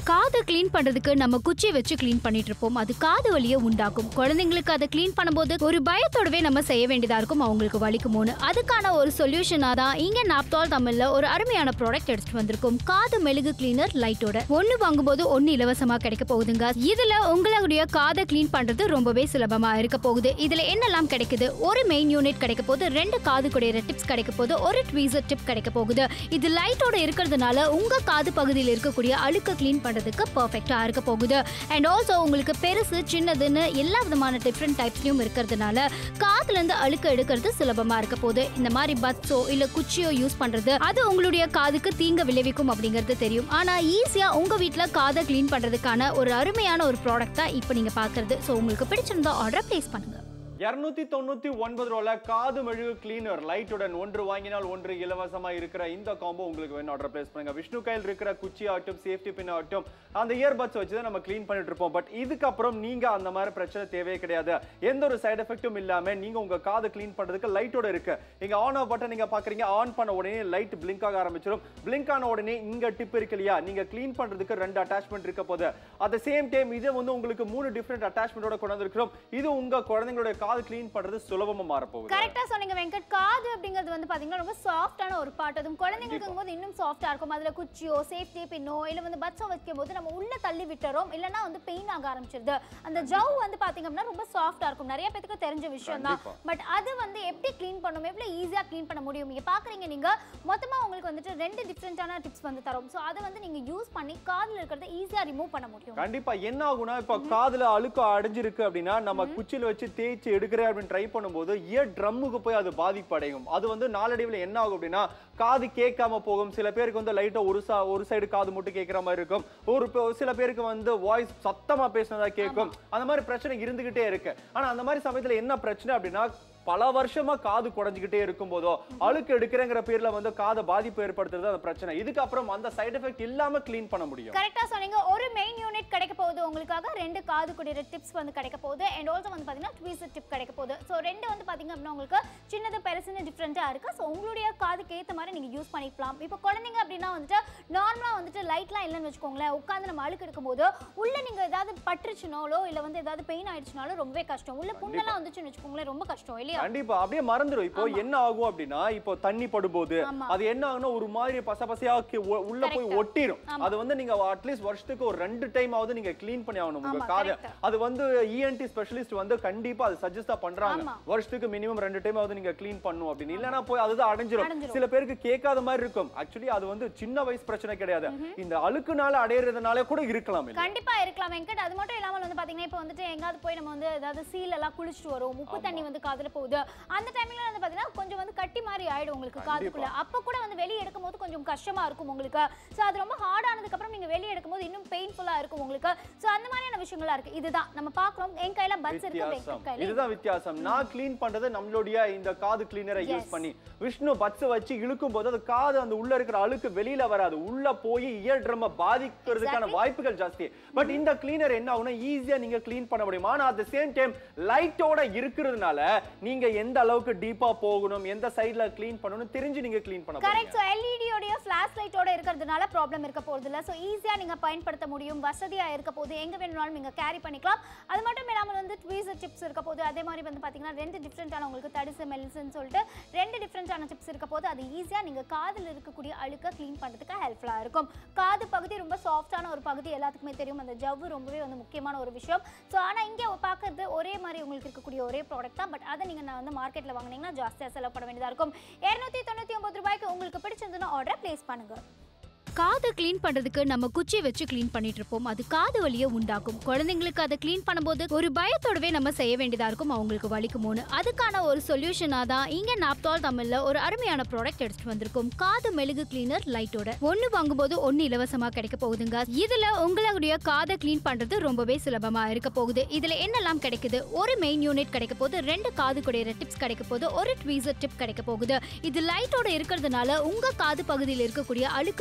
காது க்ளீன் பண்றதுக்கு நம்ம குச்சி வச்சு க்ளீன் பண்ணிட்டு இருப்போம் அது காது வலியை உண்டாக்கும் குழந்தைங்களுக்கு அதை க்ளீன் பண்ணும்போது ஒரு பயத்தோடவே நம்ம செய்ய வேண்டியதா இருக்கும் அவங்களுக்கு வலிக்குமோன்னு அதுக்கான ஒரு சொல்யூஷனா தான் இங்க நாப்தால் தமிழ்ல ஒரு அருமையான ப்ராடக்ட் எடுத்துட்டு வந்திருக்கோம் காது மெழுகு கிளீனர் லைட்டோட ஒன்னு வாங்கும்போது ஒன்னு இலவசமா கிடைக்க போகுதுங்க இதுல உங்களுடைய காதை க்ளீன் பண்றது ரொம்பவே சுலபமா இருக்க போகுது இதுல என்னெல்லாம் கிடைக்குது ஒரு மெயின் யூனிட் கிடைக்க போகுது ரெண்டு காது குடையிற டிப்ஸ் கிடைக்க போகுது ஒரு ட்வீசர் டிப் கிடைக்க போகுது இது லைட்டோட இருக்கிறதுனால உங்க காது பகுதியில் இருக்கக்கூடிய அழுக்க க்ளீன் பண்றதுக்கு பர்ஃபெக்டா இருக்க போகுது அண்ட் ஆல்சோ உங்களுக்கு பெருசு சின்னதுன்னு எல்லா விதமான டிஃப்ரெண்ட் டைப்ஸ்லயும் இருக்கிறதுனால காதுல இருந்து அழுக்க எடுக்கிறது சுலபமா இருக்க போகுது இந்த மாதிரி பட்ஸோ இல்ல குச்சியோ யூஸ் பண்றது அது உங்களுடைய காதுக்கு தீங்க விளைவிக்கும் அப்படிங்கிறது தெரியும் ஆனா ஈஸியா உங்க வீட்ல காதை க்ளீன் பண்றதுக்கான ஒரு அருமையான ஒரு ப்ராடக்ட் தான் இப்போ நீங்க பாக்குறது ஸோ உங்களுக்கு பிடிச்சிருந்தா ஆர்டர் பிளேஸ் பண்ணுங்க இருநூத்தி தொண்ணூத்தி ஒன்பது ரூபால காது மெழுகு கிளீனர் லைட்டுடன் ஒன்று வாங்கினால் ஒன்று இலவசமா இருக்கிற இந்த காம்போ உங்களுக்கு வேணும் ஆர்டர் பிளேஸ் பண்ணுங்க விஷ்ணு கையில் இருக்கிற குச்சி ஆகட்டும் சேஃப்டி பின் ஆகட்டும் அந்த இயர்பட்ஸ் வச்சு தான் நம்ம க்ளீன் பண்ணிட்டு இருப்போம் பட் இதுக்கப்புறம் நீங்க அந்த மாதிரி பிரச்சனை தேவையே கிடையாது எந்த ஒரு சைடு எஃபெக்ட்டும் இல்லாம நீங்க உங்க காது க்ளீன் பண்றதுக்கு லைட்டோட இருக்கு நீங்க ஆன் ஆஃப் பட்டன் நீங்க பாக்குறீங்க ஆன் பண்ண உடனே லைட் பிளிங்க் ஆக ஆரம்பிச்சிடும் பிளிங்க் ஆன உடனே இங்க டிப் இருக்கு இல்லையா நீங்க க்ளீன் பண்றதுக்கு ரெண்டு அட்டாச்மெண்ட் இருக்க போது அட் சேம் டைம் இது வந்து உங்களுக்கு மூணு டிஃப்ரெண்ட் அட்டாச்மெண்டோட கொண்டு வந்திருக்கிறோம் இது உங்க குழந்தைங்களுடைய காது க்ளீன் பண்றது சுலபமா மாறப்போகுது கரெக்டா சொன்னீங்க வெங்கட் காது அப்படிங்கிறது வந்து பாத்தீங்கன்னா ரொம்ப சாஃப்டான ஒரு பாட்டு அதுவும் குழந்தைங்களுக்கு போது இன்னும் சாஃப்டா இருக்கும் அதுல குச்சியோ சேஃப்டி பின்னோ இல்ல வந்து பட்சம் வைக்கும் போது நம்ம உள்ள தள்ளி விட்டுறோம் இல்லனா வந்து பெயின் ஆக ஆரம்பிச்சிருது அந்த ஜவ் வந்து பாத்தீங்க அப்படின்னா ரொம்ப சாஃப்டா இருக்கும் நிறைய பேத்துக்கு தெரிஞ்ச விஷயம் தான் கண்டிப்பா. பட் அது வந்து எப்படி க்ளீன் பண்ணணும் எவ்வளவு ஈஸியா க்ளீன் பண்ண முடியும் நீங்க பாக்குறீங்க நீங்க மொத்தமா உங்களுக்கு வந்துட்டு ரெண்டு டிஃப்ரெண்டான டிப்ஸ் வந்து தரோம் சோ அதை வந்து நீங்க யூஸ் பண்ணி காதுல இருக்கிறத ஈஸியா ரிமூவ் பண்ண முடியும் கண்டிப்பா என்ன ஆகும்னா இப்ப காதுல அழுக்கு அடைஞ்சிருக்கு அப்படின்னா நம்ம குச்சியில வச்சு தேய்ச்சி எடுக்கிறேன் அப்படின்னு ட்ரை பண்ணும்போது இயர் ட்ரம்முக்கு போய் அது பாதிப்பு அடையும் அது வந்து நாளடைவில் என்ன ஆகும் அப்படின்னா காது கேட்காம போகும் சில பேருக்கு வந்து லைட்டா ஒரு சா ஒரு சைடு காது மட்டும் கேட்கிற மாதிரி இருக்கும் ஒரு பே- சில பேருக்கு வந்து வாய்ஸ் சத்தமா பேசினதா கேட்கும் அந்த மாதிரி பிரச்சனை இருந்துகிட்டே இருக்கு ஆனா அந்த மாதிரி சமயத்துல என்ன பிரச்சனை அப்படின்னா பல வருஷமா காது குறைஞ்சிக்கிட்டே இருக்கும் போதோ அழுக்கு எடுக்கிறேங்கிற பேர்ல வந்து காதை பாதிப்பு ஏற்படுத்துறது அந்த பிரச்சனை இதுக்கப்புறம் அந்த சைடு எஃபெக்ட் இல்லாம க்ளீன் பண்ண முடியும் கரெக்டா சொன்னீங்க ஒரு மெயின் யூனிட் கிடைக்க போகுது உங்களுக்காக ரெண்டு காது குடிக்கிற டிப்ஸ் வந்து கிடைக்க போகுது அண்ட் ஆல்சோ வந்து பாத்தீங்கன்னா ட்வீசர் டிப் கிடைக்க போகுது ஸோ ரெண்டு வந்து பாத்தீங்க அப்படின்னா உங்களுக்கு சின்னது பெருசுன்னு டிஃப்ரெண்டா இருக்கு ஸோ உங்களுடைய காதுக்கு ஏத்த மாதிரி நீங்க யூஸ் பண்ணிக்கலாம் இப்போ குழந்தைங்க அப்படின்னா வந்துட்டு நார்மலா வந்துட்டு லைட்லாம் இல்லைன்னு வச்சுக்கோங்களேன் உட்காந்து நம்ம அழுக்கு எடுக்கும்போது உள்ள நீங்க ஏதாவது பட்டுருச்சுனாலோ இல்ல வந்து ஏதாவது பெயின் ஆயிடுச்சுனாலோ ரொம்பவே கஷ்டம் உள்ள புண்ணெல்லாம் வந்துச்சுன்னு வச்சுக்கோங்களேன் ரொம்ப கஷ்டம் இல்லையா கண்டிப்பா அப்படியே மறந்துடும் இப்போ என்ன ஆகும் அப்படின்னா இப்போ தண்ணி படும்போது ஆமா. அது என்ன ஆகும்னா ஒரு மாதிரி பச பசையா கி- ஒ- உள்ள போய் Correct. ஒட்டிரும் ஆமா. அது வந்து நீங்க அட்லீஸ்ட் வருஷத்துக்கு ஒரு ரெண்டு டைம் ஆவது நீங்க க்ளீன் பண்ணி ஆகணும் உங்க ஆமா, காதை correct. அது வந்து இஎன்டி ஸ்பெஷலிஸ்ட் வந்து கண்டிப்பா அது சஜஸ்டா பண்றாங்க ஆமா. வருஷத்துக்கு மினிமம் ரெண்டு டைம் ஆவது நீங்க க்ளீன் பண்ணும் அப்படின்னு இல்லனா போய் அதுதான் அடைஞ்சிரும் அடைஞ்சிரும். சில பேருக்கு கேட்காத மாதிரி இருக்கும் ஆக்சுவலி அது வந்து சின்ன வயசு பிரச்சனை கிடையாது இந்த அழுக்குனால அடையறதுனால கூட இருக்கலாம் இல்ல கண்டிப்பா இருக்கலாம் வெங்கட் அது மட்டும் இல்லாமல் வந்து பாத்தீங்கன்னா இப்போ வந்துட்டு எங்காவது போய் நம்ம வந்து ஏதாவது சீல் எல்லாம் குளிச்சுட்டு வரோம் உப்பு தண்ணி வந்து காதுல போகுது அந்த டைம்ல வந்து பாத்தீங்கன்னா கொஞ்சம் வந்து கட்டி மாதிரி ஆயிடும் உங்களுக்கு காதுக்குள்ள அப்ப கூட வந்து வெளியே எடுக்கும்போது கொஞ்சம் கஷ்டமா இருக்கும் உங்களுக்கு சோ அது ரொம்ப ஹார்ட் ஆனதுக்கு அப்புறம் நீங்க வெளியே எடுக்கும்போது இன்னும் பெயின்ஃபுல்லா இருக்கும் உங்களுக்கு சோ அந்த மாதிரியான விஷயங்களா இருக்கு இதுதான் நம்ம பாக்குறோம் என் கையில பட்ஸ் இருக்கு வித்தியாசம் வெங்கட் கையில இதுதான் வித்தியாசம் நான் க்ளீன் பண்றது நம்மளுடைய இந்த காது கிளீனரை யூஸ் பண்ணி விஷ்ணு பட்ஸ் வச்சு இழுக்கும் போது அது காது அந்த உள்ள இருக்கிற அழுக்கு வெளியில வராது உள்ள போய் இயர் ட்ரம்ம பாதிக்கிறதுக்கான வாய்ப்புகள் ஜாஸ்தி பட் இந்த கிளீனர் என்ன ஆகும்னா ஈஸியா நீங்க க்ளீன் பண்ண முடியும் ஆனா அட் சேம் டைம் லைட்டோட இருக்கிறதுனால நீங்க எந்த அளவுக்கு டீப்பா போகணும் எந்த சைடுல க்ளீன் பண்ணணும் தெரிஞ்சு நீங்க க்ளீன் பண்ண போறீங்க கரெக்ட் ஸோ எல்இடியோடைய ஃபிளாஷ் லைட்டோட இருக்கிறதுனால ப்ராப்ளம் இருக்க போகிறது இல்லை ஸோ ஈஸியாக நீங்கள் பயன்படுத்த முடியும் வசதியாக இருக்க போது எங்கே வேணும்னாலும் நீங்கள் கேரி பண்ணிக்கலாம் அது மட்டும் இல்லாமல் வந்து ட்வீசர் டிப்ஸ் இருக்க போது அதே மாதிரி வந்து பார்த்தீங்கன்னா ரெண்டு டிஃப்ரெண்ட்டான உங்களுக்கு தடிசு மெல்ஸ்ன்னு சொல்லிட்டு ரெண்டு டிஃப்ரெண்ட்டான டிப்ஸ் இருக்க போது அது ஈஸியாக நீங்கள் காதில் இருக்கக்கூடிய அழுக்க க்ளீன் பண்ணுறதுக்கு ஹெல்ப்ஃபுல்லாக இருக்கும் காது பகுதி ரொம்ப சாஃப்டான ஒரு பகுதி எல்லாத்துக்குமே தெரியும் அந்த ஜவ்வு ரொம்பவே வந்து முக்கியமான ஒரு விஷயம் ஸோ ஆனால் இங்கே பார்க்கறது ஒரே மாதிரி உங்களுக்கு இருக்கக்கூடிய ஒரே ப்ராடக்ட் தான் பட் அதை நீங்கள் நான் வந்து மார்க்கெட்டில் வாங்குனீங்கன்னா ஜாஸ்தியாக செலவு பண்ண வேண்டியதாக இருக்கும் இரநூத்தி தொண்ணூற்றி ஒன்பது ரூபாய்க்கு உங்களுக்கு பிடிச்சிருந்ததுன்னா ஆர்டர் ப்ளேஸ் பண்ணுங்க காது க்ளீன் பண்றதுக்கு நம்ம குச்சி வச்சு க்ளீன் பண்ணிட்டு இருப்போம் அது காது வலியை உண்டாக்கும் குழந்தைங்களுக்கு அதை க்ளீன் பண்ணும்போது ஒரு பயத்தோடவே நம்ம செய்ய வேண்டியதா இருக்கும் அவங்களுக்கு வலிக்குமோன்னு அதுக்கான ஒரு சொல்யூஷனா தான் இங்க நாப்தால் தமிழ்ல ஒரு அருமையான ப்ராடக்ட் எடுத்துட்டு வந்திருக்கோம் காது மெழுகு கிளீனர் லைட்டோட ஒன்னு வாங்கும்போது ஒன்னு இலவசமா கிடைக்க போகுதுங்க இதுல உங்களுடைய காதை க்ளீன் பண்றது ரொம்பவே சுலபமா இருக்க போகுது இதுல என்னெல்லாம் கிடைக்குது ஒரு மெயின் யூனிட் கிடைக்க போகுது ரெண்டு காது குடையிற டிப்ஸ் கிடைக்க போகுது ஒரு ட்வீசர் டிப் கிடைக்க போகுது இது லைட்டோட இருக்கிறதுனால உங்க காது பகுதியில் இருக்கக்கூடிய அழுக்க க்ளீன்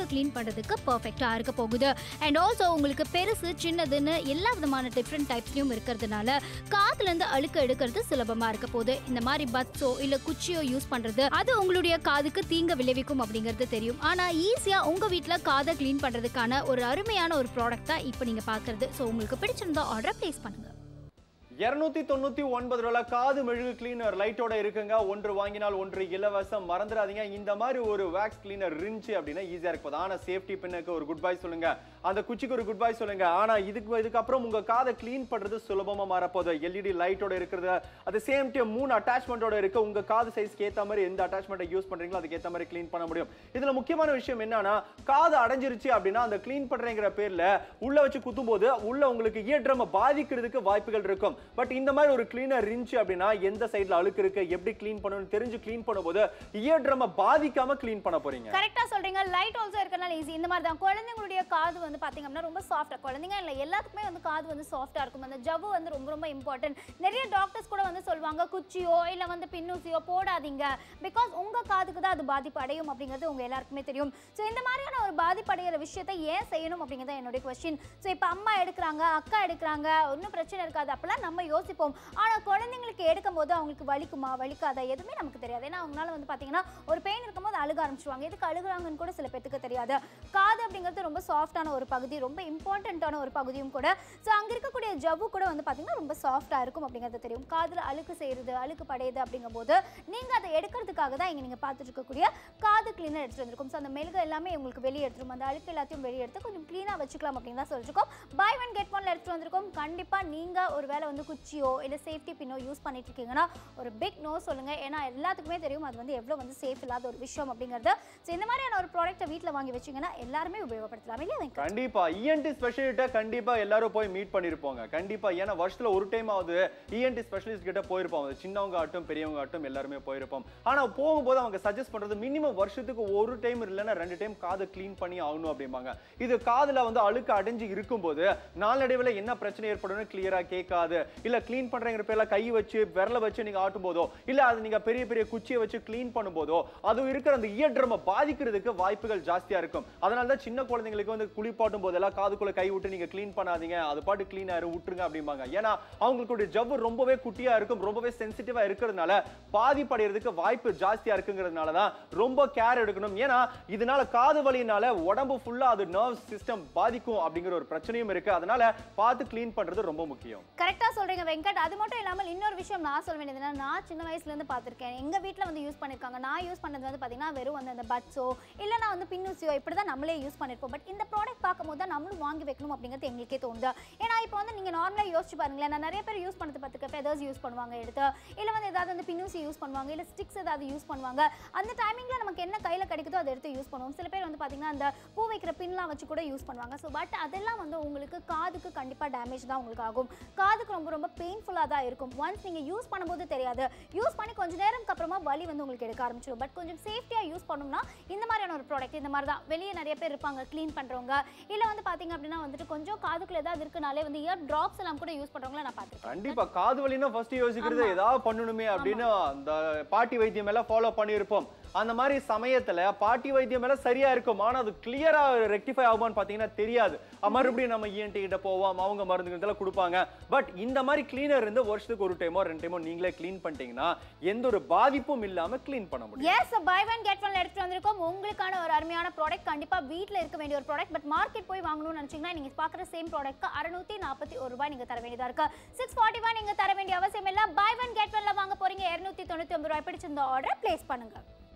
பண்றதுக்கு பர்ஃபெக்டா இருக்க போகுது அண்ட் ஆல்சோ உங்களுக்கு பெருசு சின்னதுன்னு எல்லா விதமான டிஃப்ரெண்ட் டைப்ஸ்லயும் இருக்கிறதுனால காதுல இருந்து அழுக்கு எடுக்கிறது சுலபமா இருக்க போகுது இந்த மாதிரி பட்ஸோ இல்ல குச்சியோ யூஸ் பண்றது அது உங்களுடைய காதுக்கு தீங்க விளைவிக்கும் அப்படிங்கிறது தெரியும் ஆனா ஈஸியா உங்க வீட்ல காதை க்ளீன் பண்றதுக்கான ஒரு அருமையான ஒரு ப்ராடக்ட் தான் இப்போ நீங்க பாக்குறது ஸோ உங்களுக்கு பிடிச்சிருந்தா ஆர்டர் பிளேஸ் பண்ணுங்க இருநூத்தி தொண்ணூத்தி ஒன்பது ரூபாய் காது மெழுகு கிளீனர் லைட்டோட இருக்குங்க ஒன்று வாங்கினால் ஒன்று இலவசம் மறந்துடாதீங்க இந்த மாதிரி ஒரு வேக்ஸ் கிளீனர் இருந்துச்சு அப்படின்னா ஈஸியா இருக்கு போது ஆனா சேஃப்டி பின்னுக்கு ஒரு குட் பை சொல்லுங்க அந்த குச்சிக்கு ஒரு குட் பை சொல்லுங்க ஆனா இதுக்கு இதுக்கப்புறம் உங்க காதை க்ளீன் பண்றது சுலபமா மாறப்போகுது எல்இடி லைட்டோட இருக்கிறது at the சேம் டைம் மூணு அட்டாச்மெண்டோட இருக்கு உங்க காது சைஸ்க்கு ஏத்த மாதிரி எந்த அட்டாச்மெண்ட்டை யூஸ் பண்றீங்களோ அதுக்கு ஏத்த மாதிரி க்ளீன் பண்ண முடியும் இதுல முக்கியமான விஷயம் என்னன்னா காது அடைஞ்சிருச்சு அப்படின்னா அந்த க்ளீன் பண்றேங்கிற பேர்ல உள்ள வச்சு குத்தும் போது உள்ள உங்களுக்கு இயர் ட்ரம் பாதிக்கிறதுக்கு வாய்ப்புகள் இருக்கும் பட் இந்த மாதிரி ஒரு கிளீனர் இருந்துச்சு அப்படின்னா எந்த சைடுல அழுக்கு இருக்கு எப்படி க்ளீன் பண்ணணும்னு தெரிஞ்சு க்ளீன் பண்ணும்போது இயர் ட்ரம் பாதிக்காம க்ளீன் பண்ண போறீங்க கரெக்டா சொல்றீங்க லைட் ஆல்சோ இருக்கனால ஈஸி இந்த மாதிரி தான் குழந்தைங்களுடைய காது வந்து பாத்தீங்க அப்படின்னா ரொம்ப சாஃப்டா குழந்தைங்க இல்ல எல்லாத்துக்குமே வந்து காது வந்து சாஃப்டா இருக்கும் அந்த ஜவ்வு வந்து ரொம்ப ரொம்ப இம்பார்ட்டன்ட் நிறைய டாக்டர்ஸ் கூட வந்து சொல்லுவாங்க குச்சியோ இல்ல வந்து பின்னூசியோ போடாதீங்க பிகாஸ் உங்க காதுக்கு தான் அது பாதிப்பு அடையும் அப்படிங்கிறது உங்க எல்லாருக்குமே தெரியும் ஸோ இந்த மாதிரியான ஒரு பாதிப்பு அடைகிற விஷயத்தை ஏன் செய்யணும் அப்படிங்கிறது என்னுடைய கொஸ்டின் ஸோ இப்போ அம்மா எடுக்கிறாங்க அக்கா எடுக்கிறாங்க ஒன்றும் பிரச்சனை இருக்காது அப்பெல்லாம் நம்ம யோசிப்போம் ஆனா குழந்தைங்களுக்கு எடுக்கும் போது அவங்களுக்கு வலிக்குமா வலிக்காதா எதுவுமே நமக்கு தெரியாது ஏன்னா அவங்களால வந்து பாத்தீங்கன்னா ஒரு பெயின் இருக்கும்போது அழுக ஆரம்பிச்சிருவாங்க எதுக்கு அழுகுறாங்கன்னு கூட சில பேத்துக்கு தெரியாது காது அப்படிங்கிறது ரொம்ப சாஃப்டான ஒரு பகுதி ரொம்ப இம்பார்ட்டண்ட்டான ஒரு பகுதியும் கூட ஸோ அங்கே இருக்கக்கூடிய ஜவ்வு கூட வந்து பார்த்தீங்கன்னா ரொம்ப சாஃப்டாக இருக்கும் அப்படிங்கிறது தெரியும் காதில் அழுக்கு செய்கிறது அழுக்கு படையுது அப்படிங்கும்போது நீங்கள் அதை எடுக்கிறதுக்காக தான் இங்கே நீங்கள் பார்த்துட்டு இருக்கக்கூடிய காது கிளீனர் எடுத்துகிட்டு வந்திருக்கும் ஸோ அந்த மெழுகு எல்லாமே உங்களுக்கு வெளியே எடுத்துரும் அந்த அழுக்கு எல்லாத்தையும் வெளியே எடுத்து கொஞ்சம் க்ளீனாக வச்சுக்கலாம் அப்படின்னு தான் சொல்லிருக்கோம் பை ஒன் கெட் ஒன்ல எடுத்துகிட்டு வந்திருக்கோம் கண்டிப்பாக நீங்கள் ஒரு வேளை வந்து குச்சியோ இல்லை சேஃப்டி பின்னோ யூஸ் பண்ணிட்டு இருக்கீங்கன்னா ஒரு பிக் நோ சொல்லுங்கள் ஏன்னா எல்லாத்துக்குமே தெரியும் அது வந்து எவ்வளோ வந்து சேஃப் இல்லாத ஒரு விஷயம் அப்படிங்கிறது ஸோ இந்த மாதிரியான ஒரு ப்ராடக்ட்டை வீட்டில் வாங்கி வச்சிங்கன்னா எல்லாருமே உபயோகப்படுத்தலாம் இல்லையா வெங்கட்? கண்டிப்பா இஎன்டி ஸ்பெஷலிஸ்ட்டை கண்டிப்பா எல்லாரும் போய் மீட் பண்ணிருப்போங்க கண்டிப்பா ஏன்னா வருஷத்துல ஒரு டைம் ஆகுது இஎன்டி ஸ்பெஷலிஸ்ட் கிட்ட போயிருப்போம் அது சின்னவங்க ஆகட்டும் பெரியவங்க ஆகட்டும் எல்லாருமே போயிருப்போம் ஆனா போகும்போது அவங்க சஜஸ்ட் பண்றது மினிமம் வருஷத்துக்கு ஒரு டைம் இல்லைன்னா ரெண்டு டைம் காதை க்ளீன் பண்ணி ஆகணும் அப்படிம்பாங்க இது காதுல வந்து அழுக்கு அடைஞ்சு இருக்கும்போது நாளடைவில் என்ன பிரச்சனை ஏற்படும்னு கிளியரா கேட்காது இல்ல க்ளீன் பண்றங்கிற பேர்ல கை வச்சு விரல வச்சு நீங்க ஆட்டும் போதோ இல்ல அது நீங்க பெரிய பெரிய குச்சியை வச்சு க்ளீன் பண்ணும்போதோ அது இருக்கிற அந்த இயர் ட்ரம்மை பாதிக்கிறதுக்கு வாய்ப்புகள் ஜாஸ்தியா இருக்கும் அதனால தான் சின்ன குழந்தைங்களுக்கு வந்து குளிப்பாட்டும் போதெல்லாம் காதுக்குள்ள கை விட்டு நீங்க க்ளீன் பண்ணாதீங்க அது பாட்டு க்ளீன் ஆயிரும் விட்டுருங்க அப்படிம்பாங்க ஏன்னா அவங்களுடைய ஜவ்வு ரொம்பவே குட்டியா இருக்கும் ரொம்பவே சென்சிட்டிவா இருக்கிறதுனால பாதிப்படைகிறதுக்கு வாய்ப்பு ஜாஸ்தியா இருக்குங்கிறதுனால தான் ரொம்ப கேர் எடுக்கணும் ஏன்னா இதனால காது வலியினால உடம்பு ஃபுல்லா அது நர்வ் சிஸ்டம் பாதிக்கும் அப்படிங்கிற ஒரு பிரச்சனையும் இருக்கு அதனால பார்த்து க்ளீன் பண்றது ரொம்ப முக்கியம் கரெக்டா சொல்றீங்க வெங்கட் அது மட்டும் இல்லாமல் இன்னொரு விஷயம் நான் சொல்ல வேண்டியது என்னன்னா, நான் சின்ன வயசுல இருந்து பார்த்திருக்கேன் எங்க வீட்ல வந்து யூஸ் பண்ணிருக்காங்க நான் யூஸ் பண்ணது வந்து பாத்தீங்கன்னா வெறும் வந்து அந்த பட்ஸோ இல்லைனா வந்து பின்னூசியோ இப்படி தான் நம்மளே யூஸ் பண்ணிருப்போம் பட் இந்த ப்ராடக்ட் பார்க்கும்போது தான் நம்மளும் வாங்கி வைக்கணும் அப்படிங்கிறது எங்களுக்கே தோணுது ஏன்னா இப்போ வந்து நீங்க நார்மலா யோசிச்சு பாருங்களேன் நான் நிறைய பேர் யூஸ் பண்ணது பார்த்துக்க ஃபெதர்ஸ் யூஸ் பண்ணுவாங்க எடுத்து இல்ல வந்து ஏதாவது வந்து பின்னூசி யூஸ் பண்ணுவாங்க இல்ல ஸ்டிக்ஸ் ஏதாவது யூஸ் பண்ணுவாங்க அந்த டைமிங்ல நமக்கு என்ன கையில கிடைக்குதோ அதை எடுத்து யூஸ் பண்ணுவோம் சில பேர் வந்து பாத்தீங்கன்னா அந்த பூ வைக்கிற பின்லாம் வச்சு கூட யூஸ் பண்ணுவாங்க ஸோ பட் அதெல்லாம் வந்து உங்களுக்கு காதுக்கு கண்டிப்பா டேமேஜ் தான் உங்களுக்கு ஆகும் காதுக்கு ரொம்ப ரொம்ப பெயின்ஃபுல்லாக தான் இருக்கும் ஒன்ஸ் நீங்கள் யூஸ் பண்ணும்போது தெரியாது யூஸ் பண்ணி கொஞ்ச நேரம்க்கு அப்புறமா வலி வந்து உங்களுக்கு எடுக்க ஆரம்பிச்சிடும் பட் கொஞ்சம் சேஃப்டியாக யூஸ் பண்ணோம்னா இந்த மாதிரியான ஒரு ப்ராடக்ட் இந்த மாதிரி தான் வெளியே நிறைய பேர் இருப்பாங்க க்ளீன் பண்ணுறவங்க இல்லை வந்து பார்த்தீங்க அப்படின்னா வந்துட்டு கொஞ்சம் காதுக்குள்ள ஏதாவது இருக்குனாலே வந்து இயர் ட்ராப்ஸ் எல்லாம் கூட யூஸ் பண்ணுறவங்கள நான் பார்த்துருக்கேன் கண்டிப்பா காது வலினா ஃபர்ஸ்ட் யோசிக்கிறது ஏதாவது பண்ணணுமே அப்படின்னு அந்த பாட்டி வைத்தியம் எல்லாம் ஃபாலோ பண்ணியிருப்போம் அந்த மாதிரி சமயத்துல பாட்டி வைத்தியம் எல்லாம் சரியா இருக்கும் ஆனா அது கிளியரா ரெக்டிஃபை ஆகுமான்னு பாத்தீங்கன்னா தெரியாது அஹ் மறுபடியும் நம்ம இஎன்டி கிட்ட போவோம் அவங்க மருந்து இதெல்லாம் கொடுப்பாங்க பட் இந்த மாதிரி கிளீனர் இருந்து வருஷத்துக்கு ஒரு டைமோ ரெண்டு டைமோ நீங்களே க்ளீன் பண்ணிட்டீங்கன்னா எந்த ஒரு பாதிப்பும் இல்லாம க்ளீன் பண்ண முடியும் எஸ் பை ஒன் கெட் ஒன்ல எடுத்துட்டு வந்திருக்கோம் உங்களுக்கான ஒரு அருமையான ப்ராடக்ட் கண்டிப்பா வீட்ல இருக்க வேண்டிய ஒரு ப்ராடக்ட் பட் மார்க்கெட் போய் வாங்கணும்னு நினைச்சீங்கன்னா நீங்க பார்க்குற சேம் ப்ராடக்ட்க்கு அறுநூத்தி நாற்பத்தி ஒரு ரூபாய் நீங்க தர வேண்டியதா இருக்கு சிக்ஸ் ஃபார்ட்டி ஒன் நீங்க தர வேண்டிய அவசியம் இல்ல பை ஒன் கெட் ஒன்ல வாங்க போறீங்க இருநூத்தி தொண்ணூத்தி ஒன்பது ரூபாய் பிடிச்சிருந்த ஆர்டர் பிளேஸ் பண்ணுங்க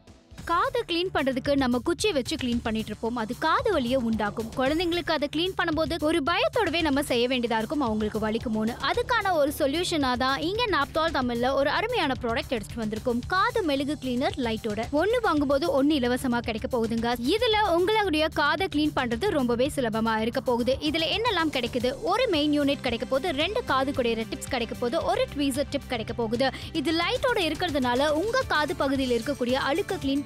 காது க்ளீன் பண்றதுக்கு நம்ம குச்சி வச்சு க்ளீன் பண்ணிட்டு இருப்போம் அது காது வலியை உண்டாக்கும் குழந்தைங்களுக்கு அதை க்ளீன் பண்ணும்போது ஒரு பயத்தோடவே நம்ம செய்ய வேண்டியதா இருக்கும் அவங்களுக்கு வலிக்குமோன்னு அதுக்கான ஒரு சொல்யூஷனா தான் இங்க நாப்தால் தமிழ்ல ஒரு அருமையான ப்ராடக்ட் எடுத்துட்டு வந்திருக்கோம் காது மெழுகு கிளீனர் லைட்டோட ஒன்னு வாங்கும்போது ஒன்னு இலவசமா கிடைக்க போகுதுங்க இதுல உங்களுடைய காதை க்ளீன் பண்றது ரொம்பவே சுலபமா இருக்க போகுது இதுல என்னெல்லாம் கிடைக்குது ஒரு மெயின் யூனிட் கிடைக்க போகுது ரெண்டு காது குடையிற டிப்ஸ் கிடைக்க போகுது ஒரு ட்வீசர் டிப் கிடைக்க போகுது இது லைட்டோட இருக்கிறதுனால உங்க காது பகுதியில் இருக்கக்கூடிய அழுக்க க்ளீன்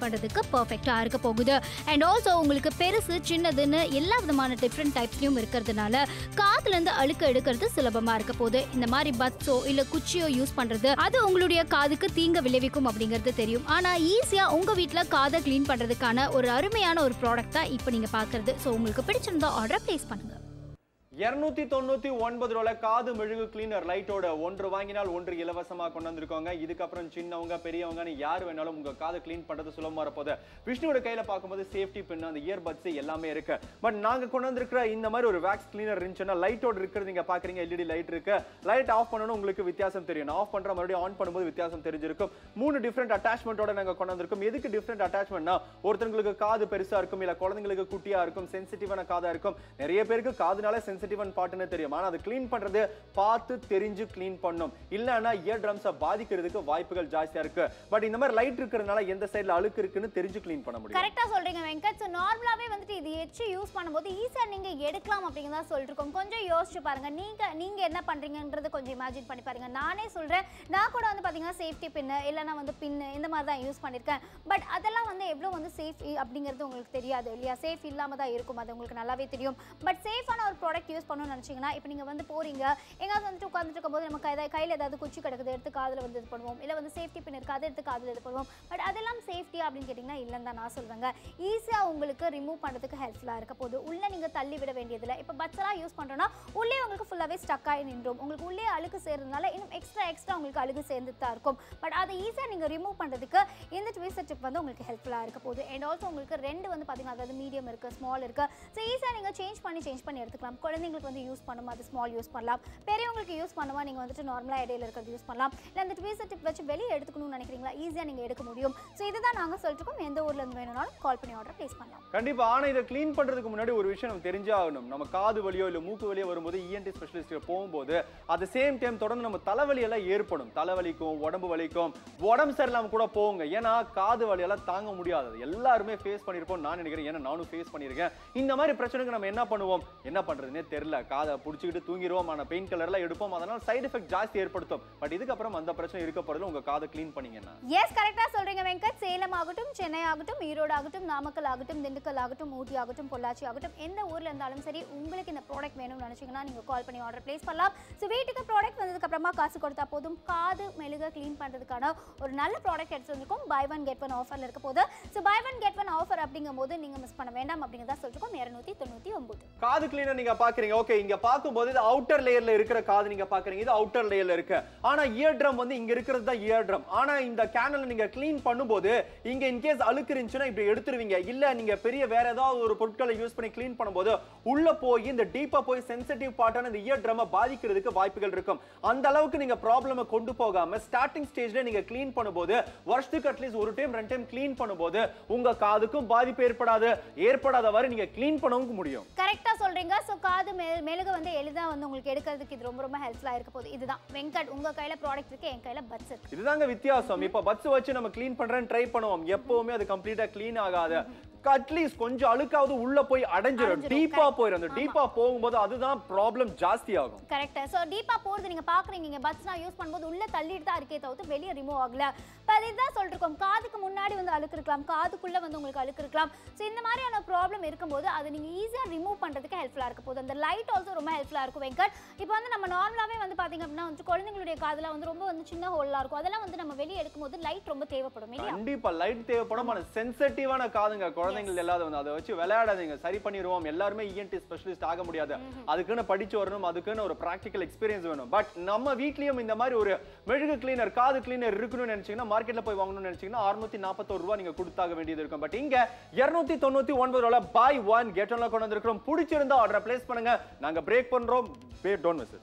பண்றதுக்கு பர்ஃபெக்டா இருக்க போகுது அண்ட் ஆல்சோ உங்களுக்கு பெருசு சின்னதுன்னு எல்லா விதமான டிஃப்ரெண்ட் டைப்ஸ்லயும் இருக்கிறதுனால காதுல இருந்து அழுக்கு எடுக்கிறது சுலபமா இருக்க போகுது இந்த மாதிரி பட்ஸோ இல்ல குச்சியோ யூஸ் பண்றது அது உங்களுடைய காதுக்கு தீங்க விளைவிக்கும் அப்படிங்கிறது தெரியும் ஆனா ஈஸியா உங்க வீட்ல காதை க்ளீன் பண்றதுக்கான ஒரு அருமையான ஒரு ப்ராடக்ட் தான் இப்போ நீங்க பாக்குறது ஸோ உங்களுக்கு பிடிச்சிருந்தா ஆர்டர் பிளேஸ் பண்ணுங்க இருநூத்தி தொண்ணூத்தி ஒன்பது ரூபாய் காது மெழுகு கிளீனர் லைட்டோட ஒன்று வாங்கினால் ஒன்று இலவசமா கொண்டு வந்திருக்கோங்க இதுக்கப்புறம் சின்னவங்க பெரியவங்கன்னு யார் வேணாலும் உங்க காது க்ளீன் பண்றது சுலபமா இருப்போது விஷ்ணுவோட கையில பார்க்கும்போது சேஃப்டி பின் அந்த இயர்பட்ஸ் எல்லாமே இருக்கு பட் நாங்க கொண்டு வந்திருக்கிற இந்த மாதிரி ஒரு வேக்ஸ் கிளீனர் இருந்துச்சுன்னா லைட்டோட இருக்கிறது நீங்க பாக்குறீங்க எல்இடி லைட் இருக்கு லைட் ஆஃப் பண்ணணும் உங்களுக்கு வித்தியாசம் தெரியும் ஆஃப் பண்ற மறுபடியும் ஆன் பண்ணும்போது வித்தியாசம் தெரிஞ்சிருக்கும் மூணு டிஃப்ரெண்ட் அட்டாச்மெண்ட்டோட நாங்க கொண்டு வந்திருக்கோம் எதுக்கு டிஃப்ரெண்ட் அட்டாச்மெண்ட்னா ஒருத்தங்களுக்கு காது பெருசா இருக்கும் இல்ல குழந்தைங்களுக்கு குட்டியா இருக்கும் சென்சிட்டிவான காதா இருக்கும் நிறைய பேருக்கு காதுனால சென்சிட்டிவன் பாட்டுன்னு தெரியும் ஆனா அது க்ளீன் பண்றது பார்த்து தெரிஞ்சு க்ளீன் பண்ணும் இல்லைன்னா இயர் ட்ரம்ஸை பாதிக்கிறதுக்கு வாய்ப்புகள் ஜாஸ்தியா இருக்கு பட் இந்த மாதிரி லைட் இருக்கிறதுனால எந்த சைடுல அழுக்கு இருக்குன்னு தெரிஞ்சு க்ளீன் பண்ண முடியும் கரெக்டா சொல்றீங்க வெங்கட் ஸோ நார்மலாவே வந்துட்டு இது எச்சு யூஸ் பண்ணும்போது ஈஸியா நீங்க எடுக்கலாம் அப்படிங்கிறதா சொல்லிட்டு இருக்கோம் கொஞ்சம் யோசிச்சு பாருங்க நீங்க நீங்க என்ன பண்றீங்கன்றது கொஞ்சம் இமேஜின் பண்ணி பாருங்க நானே சொல்றேன் நான் கூட வந்து பாத்தீங்கன்னா சேஃப்டி பின்னு இல்லைன்னா வந்து பின்னு இந்த மாதிரி தான் யூஸ் பண்ணியிருக்கேன் பட் அதெல்லாம் வந்து எவ்வளோ வந்து சேஃப் அப்படிங்கிறது உங்களுக்கு தெரியாது இல்லையா சேஃப் இல்லாம தான் இருக்கும் அது உங்களுக்கு நல்லாவே தெரியும் பட் சேஃபான ஒரு ப்ராடக்ட் யூஸ் பண்ணணும்னு நினைச்சீங்கன்னா இப்போ நீங்க வந்து போறீங்க எங்காவது வந்துட்டு உட்காந்துட்டு இருக்கும்போது நம்ம கையில கையில் ஏதாவது குச்சி கிடக்குது எடுத்து காதில் வந்து இது பண்ணுவோம் இல்லை வந்து சேஃப்டி பின் இருக்கு அதை எடுத்து காதில் இது பண்ணுவோம் பட் அதெல்லாம் சேஃப்டி அப்படின்னு கேட்டிங்கன்னா இல்லைன்னு தான் நான் சொல்றேங்க ஈஸியாக உங்களுக்கு ரிமூவ் பண்ணுறதுக்கு ஹெல்ப்ஃபுல்லாக இருக்க போகுது உள்ளே நீங்கள் தள்ளி விட வேண்டியதில்லை இப்போ பட்ஸெல்லாம் யூஸ் பண்ணுறோன்னா உள்ளே உங்களுக்கு ஃபுல்லாகவே ஸ்டக் ஆகி நின்றும் உங்களுக்கு உள்ளே அழுக்கு சேர்றதுனால இன்னும் எக்ஸ்ட்ரா எக்ஸ்ட்ரா உங்களுக்கு அழுகு சேர்ந்து தான் இருக்கும் பட் அதை ஈஸியாக நீங்கள் ரிமூவ் பண்ணுறதுக்கு இந்த ட்விஸ்டர் டிப் வந்து உங்களுக்கு ஹெல்ப்ஃபுல்லாக இருக்க போகுது அண்ட் ஆல்சோ உங்களுக்கு ரெண்டு வந்து பார்த்தீங்கன்னா அதாவது மீடியம் இருக்குது ஸ்மால் இருக்குது ஸோ ஈஸியாக நீங்கள் சேஞ்ச் பண்ணி சேஞ்ச் பண்ணி எடுத்துக்கலாம் குழந்தைங்களுக்கு வந்து யூஸ் பண்ணும் அது ஸ்மால் யூஸ் பண்ணலாம் பெரியவங்களுக்கு யூஸ் பண்ணுமா நீங்கள் வந்துட்டு நார்மலாக இடையில இருக்கிறது யூஸ் பண்ணலாம் இல்லை அந்த ட்விஸ்டர் டிப் வச்சு வெளியே எடுத்துக்கணும்னு நினைக்கிறீங்களா ஈஸியாக நீங்கள் எடுக்க முடியும் ஸோ இதுதான் நாங்கள் சொல்லிட்டு இருக்கோம் எந்த ஊர்ல இருந்து வேணும்னாலும் கால் பண்ணி ஆர்டர் ப்ளேஸ் பண்ணலாம் கண்டிப்பா ஆனா இதை க்ளீன் பண்றதுக்கு முன்னாடி ஒரு விஷயம் நம்ம தெரிஞ்சே ஆகணும் நம்ம காது வலியோ இல்ல மூக்கு வலியோ வரும்போது இஎன்டி ஸ்பெஷலிஸ்ட் போகும்போது அட் சேம் டைம் தொடர்ந்து நம்ம தலைவலி எல்லாம் ஏற்படும் தலைவலிக்கும் உடம்பு வலிக்கும் உடம்பு சரியில்லாம கூட போகுங்க ஏன்னா காது வலி எல்லாம் தாங்க முடியாது அது எல்லாருமே ஃபேஸ் பண்ணிருப்போம் நான் நினைக்கிறேன் ஏன்னா நானும் ஃபேஸ் பண்ணியிருக்கேன் இந்த மாதிரி பிரச்சனைக்கு நம்ம என்ன பண்ணுவோம் என்ன பண்றதுன்னே தெரியல காதை பிடிச்சிக்கிட்டு தூங்கிடுவோம் ஆனா பெயின் கலர்லாம் எடுப்போம் அதனால சைடு எஃபெக்ட் ஜாஸ்தி ஏற்படுத்தும் பட் இதுக்கப்புறம் அந்த பிரச்சனை இருக்க போறது உங்க காதை க்ளீன் பண்ணீங்கன்னா எஸ் கரெக்டாக சொல்றீங்க வெங்கட் சேலம் ஆகட்டும் சென்னை ஆகட்டும் ஈரோடு ஆகட்டும் நாமக்கல் ஆகட்டும் திண்டுக்கல் ஆகட்டும் ஊட்டி ஆகட்டும் பொள்ளாச்சி ஆகட்டும் எந்த ஊர்ல இருந்தாலும் சரி உங்களுக்கு இந்த ப்ராடக்ட் வேணும்னு நினைச்சீங்கன்னா நீங்க கால் பண்ணி ஆர்டர் ப்ளேஸ் பண்ணலாம் ஸோ வீட்டுக்கு ப்ராடக்ட் வந்ததுக்கு அப்புறமா காசு கொடுத்தா போதும் காது மெழுக க்ளீன் பண்றதுக்கான ஒரு நல்ல ப்ராடக்ட் எடுத்து வந்திருக்கோம் பை ஒன் கெட் ஒன் ஆஃபர்ல இருக்க போது so buy one get one offer அப்படிங்கும் போது நீங்க மிஸ் பண்ண வேண்டாம் அப்படிங்கிறதா சொல்லிருக்கோம் இரநூத்தி தொண்ணூத்தி ஒன்பது காது கிளீனர் நீங்க பாக்குறீங்க ஓகே இங்க பாக்கும்போது இது அவுட்டர் லேயர்ல இருக்கிற காது நீங்க பாக்குறீங்க இது அவுட்டர் லேயர்ல இருக்கு ஆனா இயர் ட்ரம் வந்து இங்க இருக்கிறது தான் இயர் ட்ரம் ஆனா இந்த கேனல் நீங்க க்ளீன் பண்ணும்போது இங்க இன்கேஸ் அழுக்கு இருந்துச்சுன்னா இப்படி எடுத்துருவீங்க இல்ல நீங்க பெரிய வேற ஏதாவது ஒரு பொருட்களை யூஸ் பண்ணி க்ளீன் பண்ணும்போது உள்ள போய் இந்த டீப்பா போய் சென்சிட்டிவ் பார்ட்டான இந்த இயர் ட்ரம் பாதிக்கிறதுக்கு வாய்ப்புகள் இருக்கும் அந்த அளவுக்கு நீங்க ப்ராப்ளமை கொண்டு போகாம ஸ்டார்டிங் ஸ்டேஜ்ல நீங்க க்ளீன் பண்ணும்போது வருஷத்துக்கு அட்லீஸ்ட் ஒரு டைம் ரெண்டு டைம் க்ளீன் பண்ணும்போது உங்க காதுக்கும் பாதிப்பு ஏற்படாது ஏற்படாதவாறு நீங்க க்ளீன் பண்ணவும் முடியும் கரெக்டாக சொல்றீங்க ஸோ காது மெ மெழுக வந்து எளிதா வந்து உங்களுக்கு எடுக்கிறதுக்கு இது ரொம்ப ரொம்ப ஹெல்ப்ஃபுல்லாக இருக்க போகுது இதுதான் வெங்கட் உங்க கையில ப்ராடக்ட் இருக்கு என் கையில பட்ஸ் இருக்கு இதுதாங்க வித்தியாசம் இப்ப பட்ஸ் வச்சு நம்ம க்ளீன் பண்றேன்னு ட்ரை பண்ணுவோம் எப்பவுமே அது கம்ப்ளீட்டா க்ளீன் ஆகாது அட்லீஸ்ட் கொஞ்சம் அழுக்காவது உள்ள போய் அடைஞ்சிரும் அடைஞ்சிரும், டீப்பா correct. போயிடும் அந்த டீப்பா போகும்போது அதுதான் ப்ராப்ளம் ஜாஸ்தி ஆகும் கரெக்ட் ஸோ டீப்பா போறது நீங்க பாக்குறீங்க இங்க பட்ஸ்லாம் யூஸ் பண்ணும்போது உள்ள தள்ளிட்டு தான் இருக்கே தவிர்த்து வெளியே ரிமூவ் ஆகல இப்போ அதுதான் சொல்லிருக்கோம் காதுக்கு முன்னாடி வந்து அழுக்கு இருக்கலாம் காதுக்குள்ள வந்து உங்களுக்கு அழுக்கு இருக்கலாம் ஸோ இந்த மாதிரியான ப்ராப்ளம் இருக்கும்போது அது நீங்க ஈஸியா ரிமூவ் பண்றதுக்கு ஹெல்ப்ஃபுல்லா இருக்க போகுது அந்த லைட் ஆல்சோ ரொம்ப ஹெல்ப்ஃபுல்லா இருக்கும் வெங்கட் இப்போ வந்து நம்ம நார்மலாவே வந்து பாத்தீங்க அப்படின்னா வந்து குழந்தைங்களுடைய காதுல வந்து ரொம்ப வந்து சின்ன ஹோல்லா இருக்கும் அதெல்லாம் வந்து நம்ம வெளியே எடுக்கும்போது லைட் ரொம்ப தேவைப்படும் இல்லையா கண்டிப்பா லைட் தேவைப்படும் ஆனா சென்சிட்டிவான காதுங்க குழந்தைங்கள் இல்லாத வந்து அதை வச்சு விளையாடாதீங்க சரி பண்ணிடுவோம் எல்லாருமே இஎன்டி ஸ்பெஷலிஸ்ட் ஆக முடியாது அதுக்குன்னு படிச்சு வரணும் அதுக்குன்னு ஒரு பிராக்டிக்கல் எக்ஸ்பீரியன்ஸ் வேணும் பட் நம்ம வீட்லயும் இந்த மாதிரி ஒரு மெழுகு கிளீனர் காது கிளீனர் இருக்கணும்னு நினைச்சீங்கன்னா மார்க்கெட்ல போய் வாங்கணும்னு நினைச்சீங்கன்னா அறுநூத்தி நாற்பத்தோரு ரூபாய் நீங்க கொடுத்தாக வேண்டியது இருக்கும் பட் இங்க இருநூத்தி தொண்ணூத்தி ஒன்பது ரூபாய் பை ஒன் கெட் ஒன்ல கொண்டு வந்திருக்கிறோம் பிடிச்சிருந்தா ஆர்டர் பிளேஸ் பண்ணுங்க நாங்க பிரேக் பண்றோம் டோன்ட் மிஸ்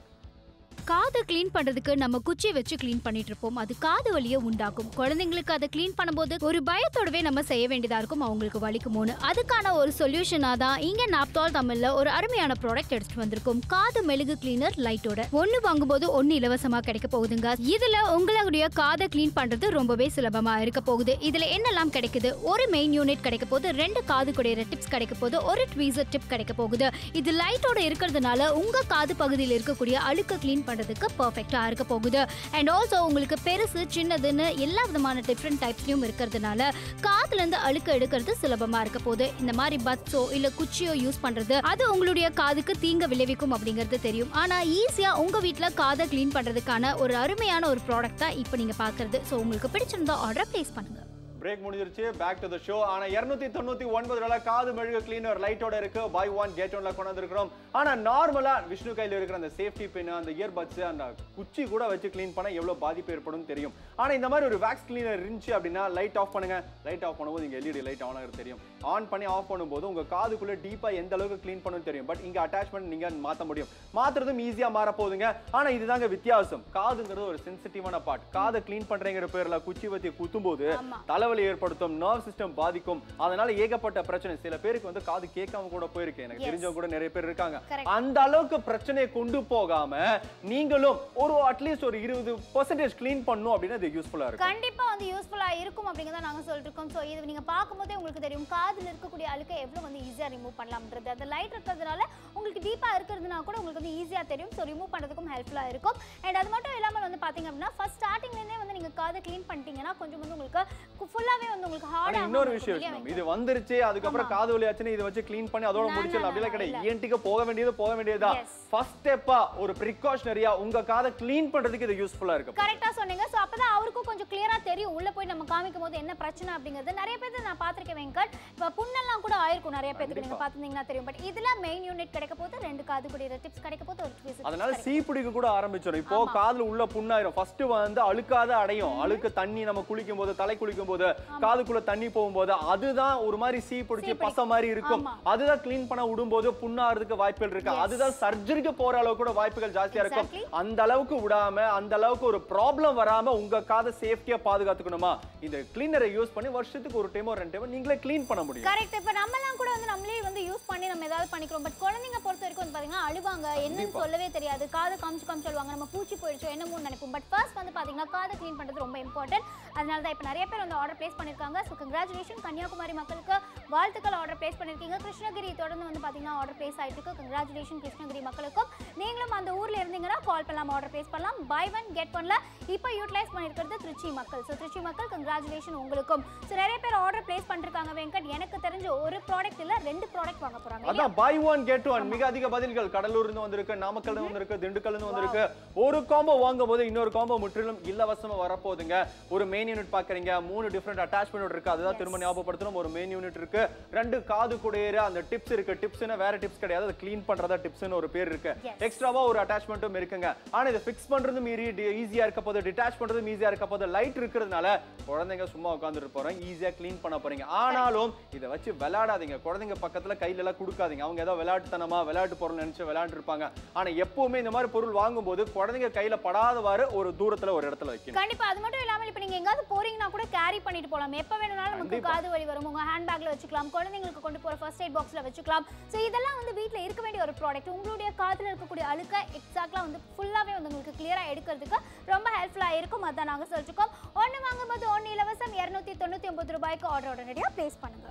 காது க்ளீன் பண்றதுக்கு நம்ம குச்சி வச்சு க்ளீன் பண்ணிட்டு இருப்போம் அது காது வலியை உண்டாக்கும் குழந்தைங்களுக்கு அதை க்ளீன் பண்ணும்போது ஒரு பயத்தோடவே நம்ம செய்ய வேண்டியதா இருக்கும் அவங்களுக்கு வலிக்குமோன்னு அதுக்கான ஒரு சொல்யூஷனா தான் இங்க நாப்தால் தமிழ்ல ஒரு அருமையான ப்ராடக்ட் எடுத்துட்டு வந்திருக்கோம் காது மெழுகு கிளீனர் லைட்டோட ஒன்னு வாங்கும்போது ஒன்னு இலவசமா கிடைக்க போகுதுங்க இதுல உங்களுடைய காதை க்ளீன் பண்றது ரொம்பவே சுலபமா இருக்க போகுது இதுல என்னெல்லாம் கிடைக்குது ஒரு மெயின் யூனிட் கிடைக்க போகுது ரெண்டு காது குடையிற டிப்ஸ் கிடைக்க போகுது ஒரு ட்வீசர் டிப் கிடைக்க போகுது இது லைட்டோட இருக்கிறதுனால உங்க காது பகுதியில் இருக்கக்கூடிய அழுக்க க்ளீன் பண்றதுக்கு பண்றதுக்கு பர்ஃபெக்டா இருக்க போகுது அண்ட் ஆல்சோ உங்களுக்கு பெருசு சின்னதுன்னு எல்லா விதமான டிஃப்ரெண்ட் டைப்ஸ்லயும் இருக்கிறதுனால காதுல இருந்து அழுக்க எடுக்கிறது சுலபமா இருக்க போகுது இந்த மாதிரி பட்ஸோ இல்ல குச்சியோ யூஸ் பண்றது அது உங்களுடைய காதுக்கு தீங்க விளைவிக்கும் அப்படிங்கிறது தெரியும் ஆனா ஈஸியா உங்க வீட்ல காதை க்ளீன் பண்றதுக்கான ஒரு அருமையான ஒரு ப்ராடக்ட் தான் இப்போ நீங்க பாக்குறது ஸோ உங்களுக்கு பிடிச்சிருந்தா ஆர்டர் பிளேஸ் பண்ணுங்க பிரேக் முடிஞ்சிருச்சு பேக் டு த ஷோ ஆனா இருநூத்தி தொண்ணூத்தி ஒன்பது ரூபாய் காது மெழுகு கிளீனர் லைட்டோட இருக்கு பை ஒன் கேட் ஒன்ல கொண்டு வந்திருக்கிறோம் ஆனா நார்மலா விஷ்ணு கையில இருக்கிற அந்த சேஃப்டி பின் அந்த இயர்பட்ஸ் அந்த குச்சி கூட வச்சு க்ளீன் பண்ணா எவ்வளவு பாதிப்பு ஏற்படும் தெரியும் ஆனா இந்த மாதிரி ஒரு வேக்ஸ் கிளீனர் இருந்துச்சு அப்படின்னா லைட் ஆஃப் பண்ணுங்க லைட் ஆஃப் பண்ணும்போது இங்க எல்இடி லைட் ஆன் ஆகிறது தெரியும் ஆன் பண்ணி ஆஃப் பண்ணும்போது உங்க காதுக்குள்ள டீப்பா எந்த அளவுக்கு க்ளீன் பண்ணணும் தெரியும் பட் இங்க அட்டாச்மெண்ட் நீங்க மாத்த முடியும் மாத்துறதும் ஈஸியா மாற போகுதுங்க ஆனா இதுதாங்க வித்தியாசம் காதுங்கிறது ஒரு சென்சிட்டிவான பார்ட் காதை க்ளீன் பண்றேங்கிற பேர்ல குச்சி வத்தி குத்தும்போது ஆமா. தலைவலி ஏற்படுத்தும் நர்வ் சிஸ்டம் பாதிக்கும் அதனால ஏகப்பட்ட பிரச்சனை சில பேருக்கு வந்து காது கேட்காம கூட போயிருக்கு எனக்கு Yes. தெரிஞ்சவங்க கூட நிறைய பேர் இருக்காங்க Correct. அந்த அளவுக்கு பிரச்சனையை கொண்டு போகாம நீங்களும் ஒரு அட்லீஸ்ட் ஒரு இருபது பர்சன்டேஜ் க்ளீன் பண்ணும் அப்படின்னா இது யூஸ்ஃபுல்லா இருக்கும் கண்டிப்பா வந்து யூஸ்ஃபுல்லா இருக்கும் அப்படிங்கிறத நாங்க சொல்லிட்டு இருக்கோம் ஸோ இது நீங்க பார்க்கும்போதே உங்களுக்கு தெரியும் காதுல இருக்கக்கூடிய அழுக்கை எவ்வளவு வந்து ஈஸியா ரிமூவ் பண்ணலாம்ன்றது அந்த லைட் இருக்கிறதுனால உங்களுக்கு டீப்பா இருக்கிறதுனா கூட உங்களுக்கு வந்து ஈஸியா தெரியும் ஸோ ரிமூவ் பண்றதுக்கும் ஹெல்ப்ஃபுல்லா இருக்கும் அண்ட் அது மட்டும் இல்லாமல் வந்து பாத்தீங்க அப்படின்னா ஃபர்ஸ்ட் ஸ்டார்டிங்ல இருந்தே வந்து நீங்க காதை க்ளீன் பண்ணிட்டீங்கன்னா கொஞ்சம் வந்து உங்களுக்கு ஃபுல்லாவே வந்து உங்களுக்கு ஆனா ஹார்டா இன்னொரு விஷயம் மேம் இது வந்துருச்சு அதுக்கப்புறம் காது வலி ஆச்சுன்னு இதை வச்சு க்ளீன் பண்ணி அதோட நான் முடிச்சிடலாம் அப்படிலாம் நான் கிடையாது இல்ல. இஎன்டிக்கு போக வேண்டியது போக வேண்டியதா Yes. ஃபர்ஸ்ட் ஸ்டெப்பா ஒரு ப்ரிகாஷனரியா உங்க காதை க்ளீன் பண்றதுக்கு இது யூஸ்ஃபுல்லா இருக்கும் கரெக்டா சொன்னீங்க ஸோ அப்பதான் அவருக்கும் கொஞ்சம் கிளியரா தெரியும் உள்ள போய் நம்ம காமிக்கும் போது என்ன பிரச்சனை அப்படிங்கிறது நிறைய பேர் நான் பார்த்திருக்கேன் வெங்கட் இப்போ புண்ணெல்லாம் கூட ஆயிருக்கும் நிறைய பேருக்கு நீங்க பார்த்திருந்தீங்கன்னா தெரியும் பட் இதுல மெயின் யூனிட் கிடைக்க போது ரெண்டு காது குடிக்கிற டிப்ஸ் கிடைக்க போது ஒரு twist அதனால கிடைக்கும். சீ பிடிக்க கூட ஆரம்பிச்சிடும் இப்போ காதுல உள்ள புண்ணாயிரும் ஃபர்ஸ்ட் வந்து அழுக்காத அடையும் அழுக்கு தண்ணி நம்ம குளிக்கும் போது தலை குளிக்கும் போது காதுக்குள்ள தண்ணி போகும்போது அதுதான் ஒரு மாதிரி சீ பிடிச்சி சீ பச மாதிரி இருக்கும் ஆமா. அதுதான் க்ளீன் பண்ண விடும்போது புண்ணாறதுக்கு வாய்ப்புகள் இருக்கு அதுதான் சர்ஜரிக்கு போற அளவுக்கு கூட வாய்ப்புகள் ஜாஸ்தியா இருக்கும் Exactly. அந்த அளவுக்கு விடாம அந்த அளவுக்கு ஒரு ப்ராப்ளம் வராம உங்க காதை சேஃப்டியா பாதுகாத்துக்கணுமா இந்த கிளீனரை யூஸ் பண்ணி வருஷத்துக்கு ஒரு டைம் ரெண்டு டைம் நீங்களே க்ளீன் பண்ண முடியும் கரெக்ட் இப்போ நம்மலாம் கூட வந்து நம்மளே வந்து யூஸ் பண்ணி நம்ம ஏதாவது பண்ணிக்கிறோம் பட் குழந்தைங்க பொறுத்த வரைக்கும் வந்து பாத்தீங்கன்னா அழுவாங்க என்னன்னு சொல்லவே தெரியாது காதை காமிச்சு காமிச்சு சொல்லுவாங்க நம்ம பூச்சி போயிடுச்சோ என்னமோ நினைப்போம் பட் ஃபர்ஸ்ட் வந்து பாத்தீங்கன்னா காதை க்ளீன் பண்றது ரொம்ப இம்பார்ட்டன்ட் அதனால தான் இப்போ நிறைய பேர் வந்து ஆர்டர் பிளேஸ் பண்ணிருக்காங்க ஸோ கங்க்ராச்சுலேஷன் கன்னியாகுமரி மக்களுக்கு வாழ்த்துக்கள் ஆர்டர் பிளேஸ் பண்ணிருக்கீங்க கிருஷ்ணகிரி தொடர்ந்து வந்து பாத்தீங்கன்னா ஆர்டர் பிளேஸ் ஆயிட்டு இருக்கு கங்க்ராச்சுலேஷன் கிருஷ்ணகிரி மக்களுக்கும் நீங்களும் அந்த ஊர்ல இருந்தீங்கன்னா கால் பண்ணலாம் ஆர்டர் பிளேஸ் பண்ணலாம் பை ஒன் கெட் பண்ணல இப்போ யூட்டிலைஸ் பண்ணிருக்கிறது திருச்சி மக்கள் ஸோ திருச்சி மக்கள் கங்க்ராச்சுலேஷன் உங்களுக்கும் ஸோ நிறைய பேர் ஆர்டர் பிளேஸ் பண்ணிருக்காங்க வெங்கட் எனக்கு தெரிஞ்ச ஒரு ப்ராடக்ட் இல்ல ரெண்டு ப்ராடக்ட் வாங்க போறாங்க இல்லையா? அதான் பை ஒன் கெட் ஒன் மிக அதிக பதில்கள் கடலூர்ல இருந்து வந்திருக்கு நாமக்கல்ல இருந்து வந்திருக்கு திண்டுக்கல்ல இருந்து வந்திருக்கு ஒரு காம்போ வாங்கும் போது இன்னொரு காம்போ முற்றிலும் இலவசமா வரப்போகுதுங்க ஒரு மெயின் யூனிட் பாக்குறீங்க மூணு டிஃப்ரெண்ட் அட்டாச்மெண்ட் இருக்கு அதுதான் திரும்ப ஞாபகப்படுத்தணும் ஒரு மெயின் யூனிட் இருக்கு ரெண்டு காது குடையிற அந்த டிப்ஸ் இருக்கு டிப்ஸ்னா வேற டிப்ஸ் கிடையாது அதை க்ளீன் பண்றதா டிப்ஸ்னு ஒரு பேர் இருக்கு Yes. எக்ஸ்ட்ராவா ஒரு அட்டாச்மெண்ட்டும் இருக்குங்க ஆனா இதை ஃபிக்ஸ் பண்றதும் ஈஸியா இருக்க போது டிட்டாச் பண்றதும் ஈஸியா இருக்க போது லைட் இருக்கிறதுனால குழந்தைங்க சும்மா உட்காந்துட்டு போறோம் ஈஸியா க்ளீன் பண்ண போறீங்க ஆனாலும் இதை வச்சு விளையாடாதீங்க குழந்தைங்க பக்கத்துல கையில எல்லாம் கொடுக்காதீங்க அவங்க ஏதோ விளையாட்டுத்தனமா விளையாட்டு பொருள் நினைச்சு விளையாண்டு இருப்பாங்க ஆனா எப்பவுமே இந்த மாதிரி பொருள் வாங்கும்போது குழந்தைங்க கையில படாதவாறு ஒரு தூரத்துல ஒரு இடத்துல வைக்கணும் கண்டிப்பா அது மட்டும் இல்லாமல் இப்போ நீங்க எங்காவது போறீங்கன்னா கூட கேரி பண்ணிட்டு போலாம் எப்ப வேணும்னாலும் நமக்கு கண்டிப்பா. காது வலி வரும் உங்க ஹேண்ட் பேக்ல வச்சுக்கலாம் குழந்தைங்களுக்கு கொண்டு போற ஃபர்ஸ்ட் எய்ட் பாக்ஸ்ல வச்சுக்கலாம் ஸோ இதெல்லாம் வந்து வீட்ல இருக்க வேண்டிய ஒரு ப்ராடக்ட் உங்களுடைய காதுல இருக்கக்கூடிய அழுக்க எக்ஸாக்ட்லா வந்து ஃபுல்லாவே வந்து உங்களுக்கு கிளியரா எடுக்கிறதுக்கு ரொம்ப ஹெல்ப்ஃபுல்லா இருக்கும் அதான் நாங்க சொல்லிருக்கோம் ஒன்னு வாங்கும்போது ஒன்னு இலவசம் இருநூத்தி தொண்ணூத்தி ஒன்பது ரூபாய்க்கு ஆர்டர் உடனடியாக ப்ளேஸ் பண்ணுங்க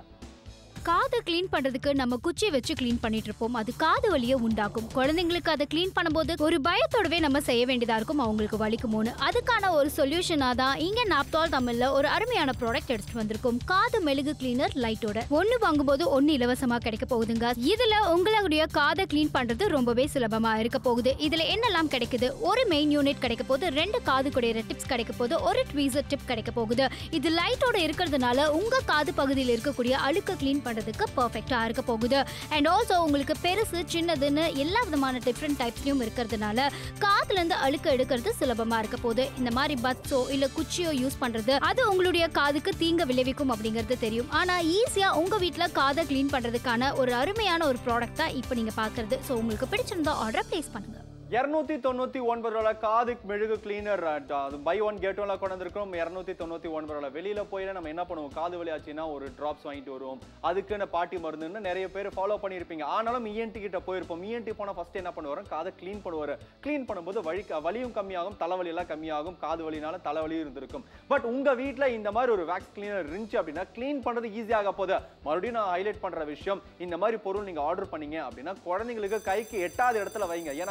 காதை க்ளீன் பண்றதுக்கு நம்ம குச்சி வச்சு க்ளீன் பண்ணிட்டு இருப்போம் அது காது வலியை உண்டாக்கும் குழந்தைங்களுக்கு அதை க்ளீன் பண்ணும்போது ஒரு பயத்தோடவே நம்ம செய்ய வேண்டியதா இருக்கும் அவங்களுக்கு வலிக்குமோன்னு அதுக்கான ஒரு சொல்யூஷனா தான் இங்க நாப்தால் தமிழ்ல ஒரு அருமையான ப்ராடக்ட் எடுத்துட்டு வந்திருக்கோம் காது மெழுகு கிளீனர் லைட்டோட ஒன்னு வாங்கும்போது ஒன்னு இலவசமா கிடைக்க போகுதுங்க இதுல உங்களுடைய காதை க்ளீன் பண்றது ரொம்பவே சுலபமா இருக்க போகுது இதுல என்னெல்லாம் கிடைக்குது ஒரு மெயின் யூனிட் கிடைக்க போகுது ரெண்டு காது குடையிற டிப்ஸ் கிடைக்க போகுது ஒரு ட்வீசர் டிப் கிடைக்க போகுது இது லைட்டோட இருக்கிறதுனால உங்க காது பகுதியில் இருக்கக்கூடிய அழுக்க க்ளீன் பண்றதுக்கு பர்ஃபெக்டா இருக்க போகுது அண்ட் ஆல்சோ உங்களுக்கு பெருசு சின்னதுன்னு எல்லா விதமான டிஃப்ரெண்ட் டைப்ஸ்லயும் இருக்கிறதுனால காதுல இருந்து அழுக்க எடுக்கிறது சுலபமா இருக்க போகுது இந்த மாதிரி பட்ஸோ இல்ல குச்சியோ யூஸ் பண்றது அது உங்களுடைய காதுக்கு தீங்க விளைவிக்கும் அப்படிங்கிறது தெரியும் ஆனா ஈஸியா உங்க வீட்ல காதை க்ளீன் பண்றதுக்கான ஒரு அருமையான ஒரு ப்ராடக்ட் தான் இப்போ நீங்க பாக்குறது ஸோ உங்களுக்கு பிடிச்சிருந்தா ஆர்டர் பிளேஸ் பண்ணுங்க இருநூத்தி தொண்ணூத்தி ஒன்பது ரூபாய் காது மெழுகு கிளீனர் பை ஒன் கேட் ஒன்ல கொண்டு வந்திருக்கோம் இருநூத்தி தொண்ணூத்தி ஒன்பது ரூபாய் வெளியில போயில நம்ம என்ன பண்ணுவோம் காது வலி ஆச்சுன்னா ஒரு டிராப்ஸ் வாங்கிட்டு வருவோம் அதுக்குன்னு பாட்டி மருந்துன்னு நிறைய பேர் ஃபாலோ பண்ணியிருப்பீங்க ஆனாலும் இஎன்டி கிட்ட போயிருப்போம் இஎன்டி போனா ஃபர்ஸ்ட் என்ன பண்ணுவாரு காதை க்ளீன் பண்ணுவாரு க்ளீன் பண்ணும்போது வலி வலியும் கம்மியாகும் தலைவலி எல்லாம் கம்மியாகும் காது வலினால தலைவலியும் இருந்திருக்கும் பட் உங்க வீட்ல இந்த மாதிரி ஒரு வேக்ஸ் கிளீனர் இருந்துச்சு அப்படின்னா க்ளீன் பண்றது ஈஸியாக போகுது மறுபடியும் நான் ஹைலைட் பண்ற விஷயம் இந்த மாதிரி பொருள் நீங்க ஆர்டர் பண்ணீங்க அப்படின்னா குழந்தைங்களுக்கு கைக்கு எட்டாத இடத்துல வைங்க ஏன்னா அது விளையாட்டு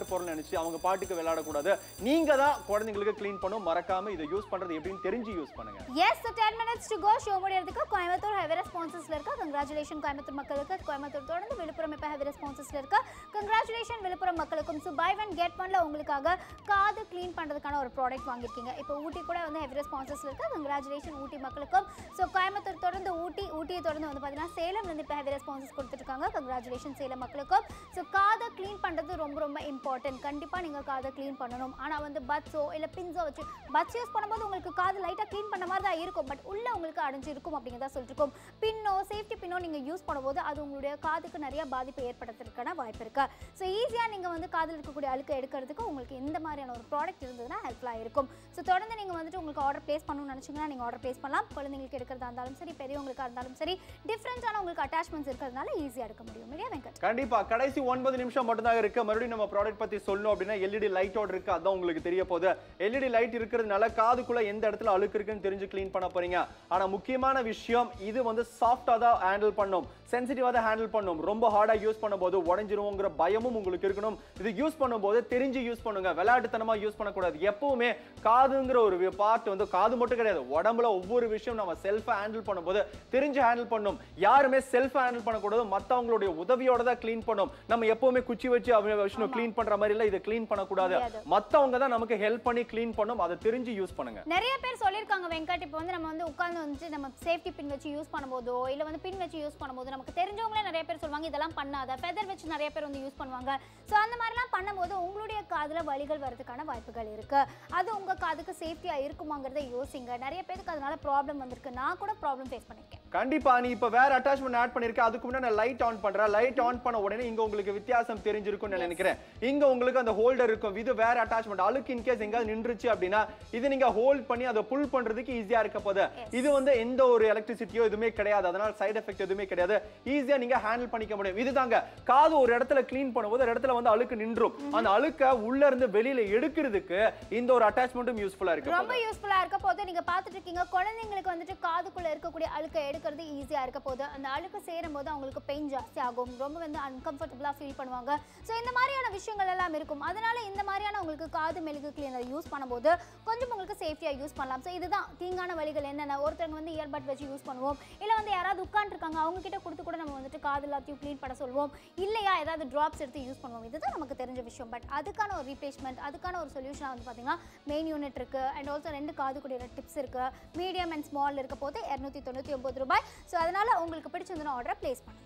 பொருள் நினைச்சு அவங்க பாட்டுக்கு விளையாடக்கூடாது நீங்க தான் குழந்தைங்களுக்கு க்ளீன் பண்ணும் மறக்காம இதை யூஸ் பண்றது எப்படின்னு தெரிஞ்சு யூஸ் பண்ணுங்க yes ten minutes to go show முடியறதுக்கு கோயம்புத்தூர் ஹெவி ரெஸ்பான்சஸ்ல இருக்கா கங்க்ராச்சுலேஷன் கோயம்புத்தூர் மக்களுக்கு கோயம்புத்தூர் தொடர்ந்து விழுப்புரம் இப்போ ஹெவி ரெஸ்பான்சஸ்ல இருக்கா கங்க்ராச்சுலேஷன் விழுப்புரம் மக்களுக்கும் ஸோ பை ஒன் கெட் ஒன்ல உங்களுக்காக காது க்ளீன் பண்றதுக்கான ஒரு ப்ராடக்ட் வாங்கியிருக்கீங்க இப்போ ஊட்டி கூட வந்து ஹெவி ரெஸ்பான்சஸ்ல இருக்கா கங்க்ராச்சுலேஷன் ஊட்டி மக்களுக்கும் ஸோ கோயம்புத்தூர் தொடர்ந்து ஊட்டி ஊட்டியை தொடர்ந்து வந்து பார்த்தீங்கன்னா சேலம் வந்து இப்போ ஹெவி ரெஸ்பான்சஸ் கொடுத்துருக்காங்க கங்க்ராச்சுலேஷன் சேலம் மக்களுக்கும் ஸோ காதை க்ளீன் பண்ணுறது ரொம்ப ரொம்ப இம்பார்ட்டன்ட் கண்டிப்பாக நீங்கள் காதை க்ளீன் பண்ணணும் ஆனால் வந்து பட்ஸோ இல்லை பின்ஸோ வச்சு பட்ஸ் யூஸ் பண்ணும்போது உங்களுக்கு காது லைட்டாக க்ளீன் பண்ண மாதிரி தான் இருக்கும் பட் உள்ளே உங்களுக்கு அடைஞ்சு இருக்கும் அப்படிங்கிறத சொல்லிருக்கோம் பின்னோ சேஃப்டி பின்னோ நீங்கள் யூஸ் பண்ணும்போது அது உங்களுடைய காதுக்கு நிறைய பாதிப்பு ஏற்படுத்துறதுக்கான வாய்ப்பு இருக்கு ஸோ ஈஸியாக நீங்கள் வந்து காதில் இருக்கக்கூடிய அழுக்கு எடுக்கிறதுக்கு உங்களுக்கு இந்த மாதிரியான ஒரு ப்ராடக்ட் இருந்ததுன்னா ஹெல்ப்ஃபுல்லாக இருக்கும் ஸோ தொடர்ந்து நீங்கள் வந்துட்டு உங்களுக்கு ஆர்டர் ப்ளேஸ் பண்ணணும்னு நினச்சிங்கன்னா நீங்கள் ஆர்டர் ப்ளேஸ் பண்ணலாம் குழந்தைங்களுக்கு எடுக்கிறதா இருந்தாலும் சரி பெரியவங்களுக்காக இருந்தாலும் சரி டிஃப்ரெண்ட்டான உங்களுக்கு அட்டாச்மெண்ட்ஸ் இருக்கிறதுனால ஈஸியாக எடுக்க முடியும் இல்லையா வெங்கட் கண்டிப்பா கடைசி ஒன்பது நிமிஷம் மட்டும்தான் இருக்கு மறுபடியும் நம்ம ப்ராடக்ட் பத்தி சொல்லணும் அப்படின்னா எல்இடி லைட்டோட இருக்கு அதான் உங்களுக்கு தெரிய போகுது எல்இடி லைட் இருக்கிறதுனால காதுக்குள்ள எந்த இடத்துல அழுக்கு இருக்குன்னு தெரிஞ்சு க்ளீன் பண்ண போறீங்க ஆனா முக்கியமான விஷயம் இது வந்து சாஃப்டா தான் ஹேண்டில் பண்ணும் சென்சிட்டிவா தான் ஹேண்டில் பண்ணும் ரொம்ப ஹார்டா யூஸ் பண்ணும்போது உடஞ்சிருவோங்கிற பயமும் உங்களுக்கு இருக்கணும் இது யூஸ் பண்ணும்போது தெரிஞ்சு யூஸ் பண்ணுங்க விளையாட்டுத்தனமா யூஸ் பண்ணக்கூடாது எப்பவுமே காதுங்கிற ஒரு பார்ட் வந்து காது மட்டும் கிடையாது உடம்புல ஒவ்வொரு விஷயம் நம்ம செல்ஃபா ஹேண்டில் பண்ணும்போது தெரிஞ்சு ஹேண்டில் பண்ணும் யாருமே செல்ஃப் ஹேண்டில் பண்ணக்கூடாது மத்தவங்களுடைய உதவியோட தான் க்ளீன் பண்ணும் நம்ம எப்பவுமே குச்சி வச்சு அவங்க விஷயம் க்ளீன் பண்ற மாதிரி இல்ல இதை க்ளீன் பண்ணக்கூடாது முடியாது. மத்தவங்க தான் நமக்கு ஹெல்ப் பண்ணி க்ளீன் பண்ணும் அதை தெரிஞ்சு யூஸ் பண்ணுங்க நிறைய பேர் சொல்லியிருக்காங்க வெங்கட் இப்போ வந்து நம்ம வந்து உட்காந்து வந்து நம்ம சேஃப்டி பின் வச்சு யூஸ் பண்ணும்போதோ இல்லை வந்து பின் வச்சு யூஸ் பண்ணும்போது நமக்கு தெரிஞ்சவங்களே நிறைய பேர் சொல்லுவாங்க இதெல்லாம் பண்ணாத ஃபெதர் வச்சு நிறைய பேர் வந்து யூஸ் பண்ணுவாங்க ஸோ அந்த மாதிரிலாம் பண்ணும்போது உங்களுடைய காதில் வலிகள் வரதுக்கான வாய்ப்புகள் இருக்கு அது உங்க காதுக்கு சேஃப்டியாக இருக்குமாங்கிறத யோசிங்க நிறைய பேருக்கு அதனால ப்ராப்ளம் வந்திருக்கு நான் கூட ப்ராப்ளம் ஃபேஸ் பண்ணியிருக்கேன் கண்டிப்பா நீ இப்ப வேற அட்டாச்மெண்ட் ஆட் பண்ணிருக்க அதுக்கு முன்னாடி நான் லைட் ஆன் பண்றேன் லைட் ஆன் பண்ண உடனே இங்க உங்களுக்கு வித்தியாசம் தெரிஞ்சிருக்கும்னு நான் நினைக்கிறேன் இங்க உங்களுக்கு அந்த ஹோல்டர் இருக்கும் இது வேற அட்டாச்மெண்ட் அழுக்கு இன்கேஸ் எங்காவது நின்றுச்சு அப்படின்னா இது நீங்க ஹோல்ட் பண்ணி அதை புல் பண்றதுக்கு ஈஸியா இருக்க போது இது வந்து எந்த ஒரு எலக்ட்ரிசிட்டியோ எதுவுமே கிடையாது அதனால சைடு எஃபெக்ட் எதுவுமே கிடையாது ஈஸியா நீங்க ஹேண்டில் பண்ணிக்க முடியும் இதுதாங்க காது ஒரு இடத்துல க்ளீன் பண்ணும்போது ஒரு இடத்துல வந்து அழுக்கு நின்றும் அந்த அழுக்க உள்ள இருந்து வெளியில எடுக்கிறதுக்கு இந்த ஒரு அட்டாச்மெண்ட்டும் யூஸ்ஃபுல்லா இருக்கு ரொம்ப யூஸ்ஃபுல்லாக இருக்க போது நீங்கள் பார்த்துட்டு இருக்கீங்க குழந்தைங்களுக்கு வந்துட்டு காதுக்குள்ள இருக்கக்கூடிய அழுக்கை எடுக்கிறது ஈஸியாக இருக்க போது அந்த அழுக்கு சேரும் போது அவங்களுக்கு பெயின் ஜாஸ்தி ஆகும் ரொம்ப வந்து அன்கம்ஃபர்டபுளாக ஃபீல் பண்ணுவாங்க ஸோ இந்த மாதிரியான விஷயங்கள் எல்லாம் இருக்கும் அதனால இந்த மாதிரியான உங்களுக்கு காது மெழுகு கிளீனர் யூஸ் பண்ணும்போது கொஞ்சம் உங்களுக்கு சேஃப்டியாக யூஸ் பண்ணலாம் ஸோ இதுதான் தீங்கான வழிகள் என்னென்ன ஒருத்தவங்க வந்து இயர்பட் வச்சு யூஸ் பண்ணுவோம் இல்லை வந்து யாராவது உட்காந்துருக்காங்க அவங்க கிட்ட கொடுத்து கூட நம்ம வந்துட்டு காது எல்லாத்தையும் க்ளீன் பண்ண சொல்லுவோம் இல்லையா ஏதாவது ட்ராப்ஸ் எடுத்து யூஸ் பண்ணுவோம் இதுதான் நமக்கு தெரிஞ்ச விஷயம் பட் அதுக்கான ஒரு ரீப்ளேஸ்மெண்ட் அதுக்கான ஒரு சொல்யூஷனாக வந்து பார்த்தீங்கன்னா மெயின் யூனிட் இருக்கு அண்ட் ஆல்சோ ரெண்டு காது கூடிய டிப்ஸ் இருக்கு மீடியம் அண்ட் ஸ்மால் இருக்க போது இரநூத்தி தொண்ணூற்றி ஒம்பது ரூபாய் ஸோ அதனால உங்களுக்கு பிடிச்சிருந்தா ஆர்டரை ப்ளேஸ் பண்ணுங்க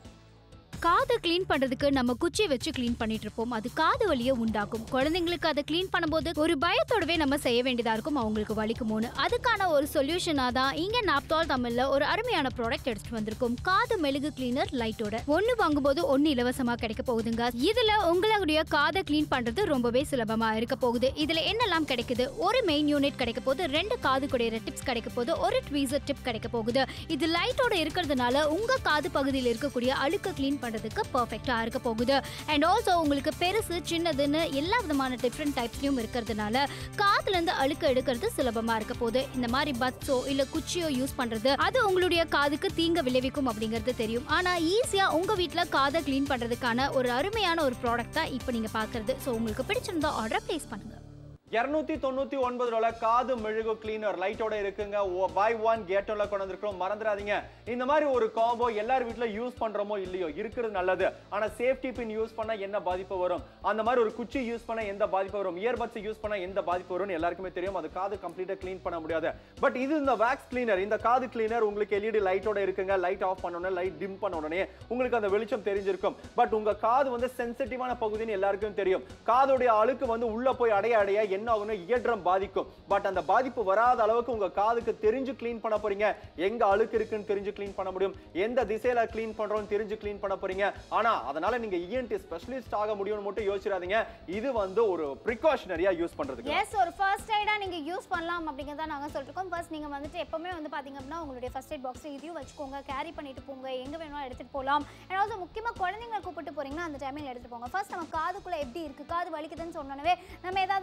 காதை க்ளீன் பண்றதுக்கு நம்ம குச்சி வச்சு க்ளீன் பண்ணிட்டு இருப்போம் அது காது வலியை உண்டாக்கும் குழந்தைங்களுக்கு அதை க்ளீன் பண்ணும்போது ஒரு பயத்தோடவே நம்ம செய்ய வேண்டியதா இருக்கும் அவங்களுக்கு வலிக்குமோன்னு அதுக்கான ஒரு சொல்யூஷனா தான் இங்க நாப்தால் தமிழ்ல ஒரு அருமையான ப்ராடக்ட் எடுத்துட்டு வந்திருக்கோம் காது மெழுகு கிளீனர் லைட்டோட ஒன்னு வாங்கும்போது ஒன்னு இலவசமா கிடைக்க போகுதுங்க இதுல உங்களுடைய காதை க்ளீன் பண்றது ரொம்பவே சுலபமா இருக்க போகுது இதுல என்னெல்லாம் கிடைக்குது ஒரு மெயின் யூனிட் கிடைக்க போகுது ரெண்டு காது குடையிற டிப்ஸ் கிடைக்க போகுது ஒரு ட்வீசர் டிப் கிடைக்க போகுது இது லைட்டோட இருக்கிறதுனால உங்க காது பகுதியில் இருக்கக்கூடிய அழுக்க க்ளீன் பண்றதுக்கு பர்ஃபெக்டா இருக்க போகுது அண்ட் ஆல்சோ உங்களுக்கு பெருசு சின்னதுன்னு எல்லா விதமான டிஃப்ரெண்ட் டைப்ஸ்லயும் இருக்கிறதுனால காதுல இருந்து அழுக்க எடுக்கிறது சுலபமா இருக்க போகுது இந்த மாதிரி பட்ஸோ இல்ல குச்சியோ யூஸ் பண்றது அது உங்களுடைய காதுக்கு தீங்க விளைவிக்கும் அப்படிங்கிறது தெரியும் ஆனா ஈஸியா உங்க வீட்ல காதை க்ளீன் பண்றதுக்கான ஒரு அருமையான ஒரு ப்ராடக்ட் தான் இப்போ நீங்க பாக்குறது ஸோ உங்களுக்கு பிடிச்சிருந்தா ஆர்டர் பிளேஸ் பண்ணுங்க இருநூத்தி தொண்ணூத்தி ஒன்பது ரூபாய் காது மெழுகு கிளீனர் லைட்டோட இருக்குங்க பை ஒன் கேட் ஒன்ல கொண்டு வந்திருக்கோம் மறந்துடாதீங்க இந்த மாதிரி ஒரு காம்போ எல்லார் வீட்ல யூஸ் பண்றோமோ இல்லையோ இருக்கிறது நல்லது ஆனா சேஃப்டி பின் யூஸ் பண்ணா என்ன பாதிப்பு வரும் அந்த மாதிரி ஒரு குச்சி யூஸ் பண்ணா எந்த பாதிப்பு வரும் இயர்பட்ஸ் யூஸ் பண்ணா எந்த பாதிப்பு வரும்னு எல்லாருக்குமே தெரியும் அது காது கம்ப்ளீட்டா க்ளீன் பண்ண முடியாது பட் இது இந்த வேக்ஸ் கிளீனர் இந்த காது கிளீனர் உங்களுக்கு எல்இடி லைட்டோட இருக்குங்க லைட் ஆஃப் பண்ண உடனே லைட் டிம் பண்ண உடனே உங்களுக்கு அந்த வெளிச்சம் தெரிஞ்சிருக்கும் பட் உங்க காது வந்து சென்சிட்டிவான பகுதின்னு எல்லாருக்கும் தெரியும் காதுடைய அழுக்கு வந்து உள்ள போய் அடைய அடைய என்ன ஆகும்னா இயற்றம் பாதிக்கும் பட் அந்த பாதிப்பு வராத அளவுக்கு உங்க காதுக்கு தெரிஞ்சு க்ளீன் பண்ண போறீங்க எங்க அழுக்கு இருக்குன்னு தெரிஞ்சு க்ளீன் பண்ண முடியும் எந்த திசையில க்ளீன் பண்றோம்னு தெரிஞ்சு க்ளீன் பண்ண போறீங்க ஆனா அதனால நீங்க இஎன்டி ஸ்பெஷலிஸ்ட் ஆக முடியும்னு மட்டும் யோசிச்சிடாதீங்க இது வந்து ஒரு ப்ரிகாஷனரியா யூஸ் பண்றதுக்கு எஸ் ஒரு ஃபர்ஸ்ட் எய்டாக நீங்கள் யூஸ் பண்ணலாம் அப்படிங்கிறத நாங்கள் சொல்லிருக்கோம் ஃபர்ஸ்ட் நீங்கள் வந்துட்டு எப்பவுமே வந்து பார்த்தீங்க அப்படின்னா உங்களுடைய ஃபர்ஸ்ட் எய்ட் பாக்ஸ் இதையும் வச்சுக்கோங்க கேரி பண்ணிட்டு போங்க எங்கே வேணுமோ எடுத்துகிட்டு போகலாம் அண்ட் ஆல்சோ முக்கியமாக குழந்தைங்களை கூப்பிட்டு போறீங்கன்னா அந்த டைமில் எடுத்துகிட்டு போங்க ஃபர்ஸ்ட் நம்ம காதுக்குள்ளே எப்படி இருக்குது காது வலிக்குதுன்னு சொன்னோன்னே நம்ம ஏதாவது இந்த ஆயில்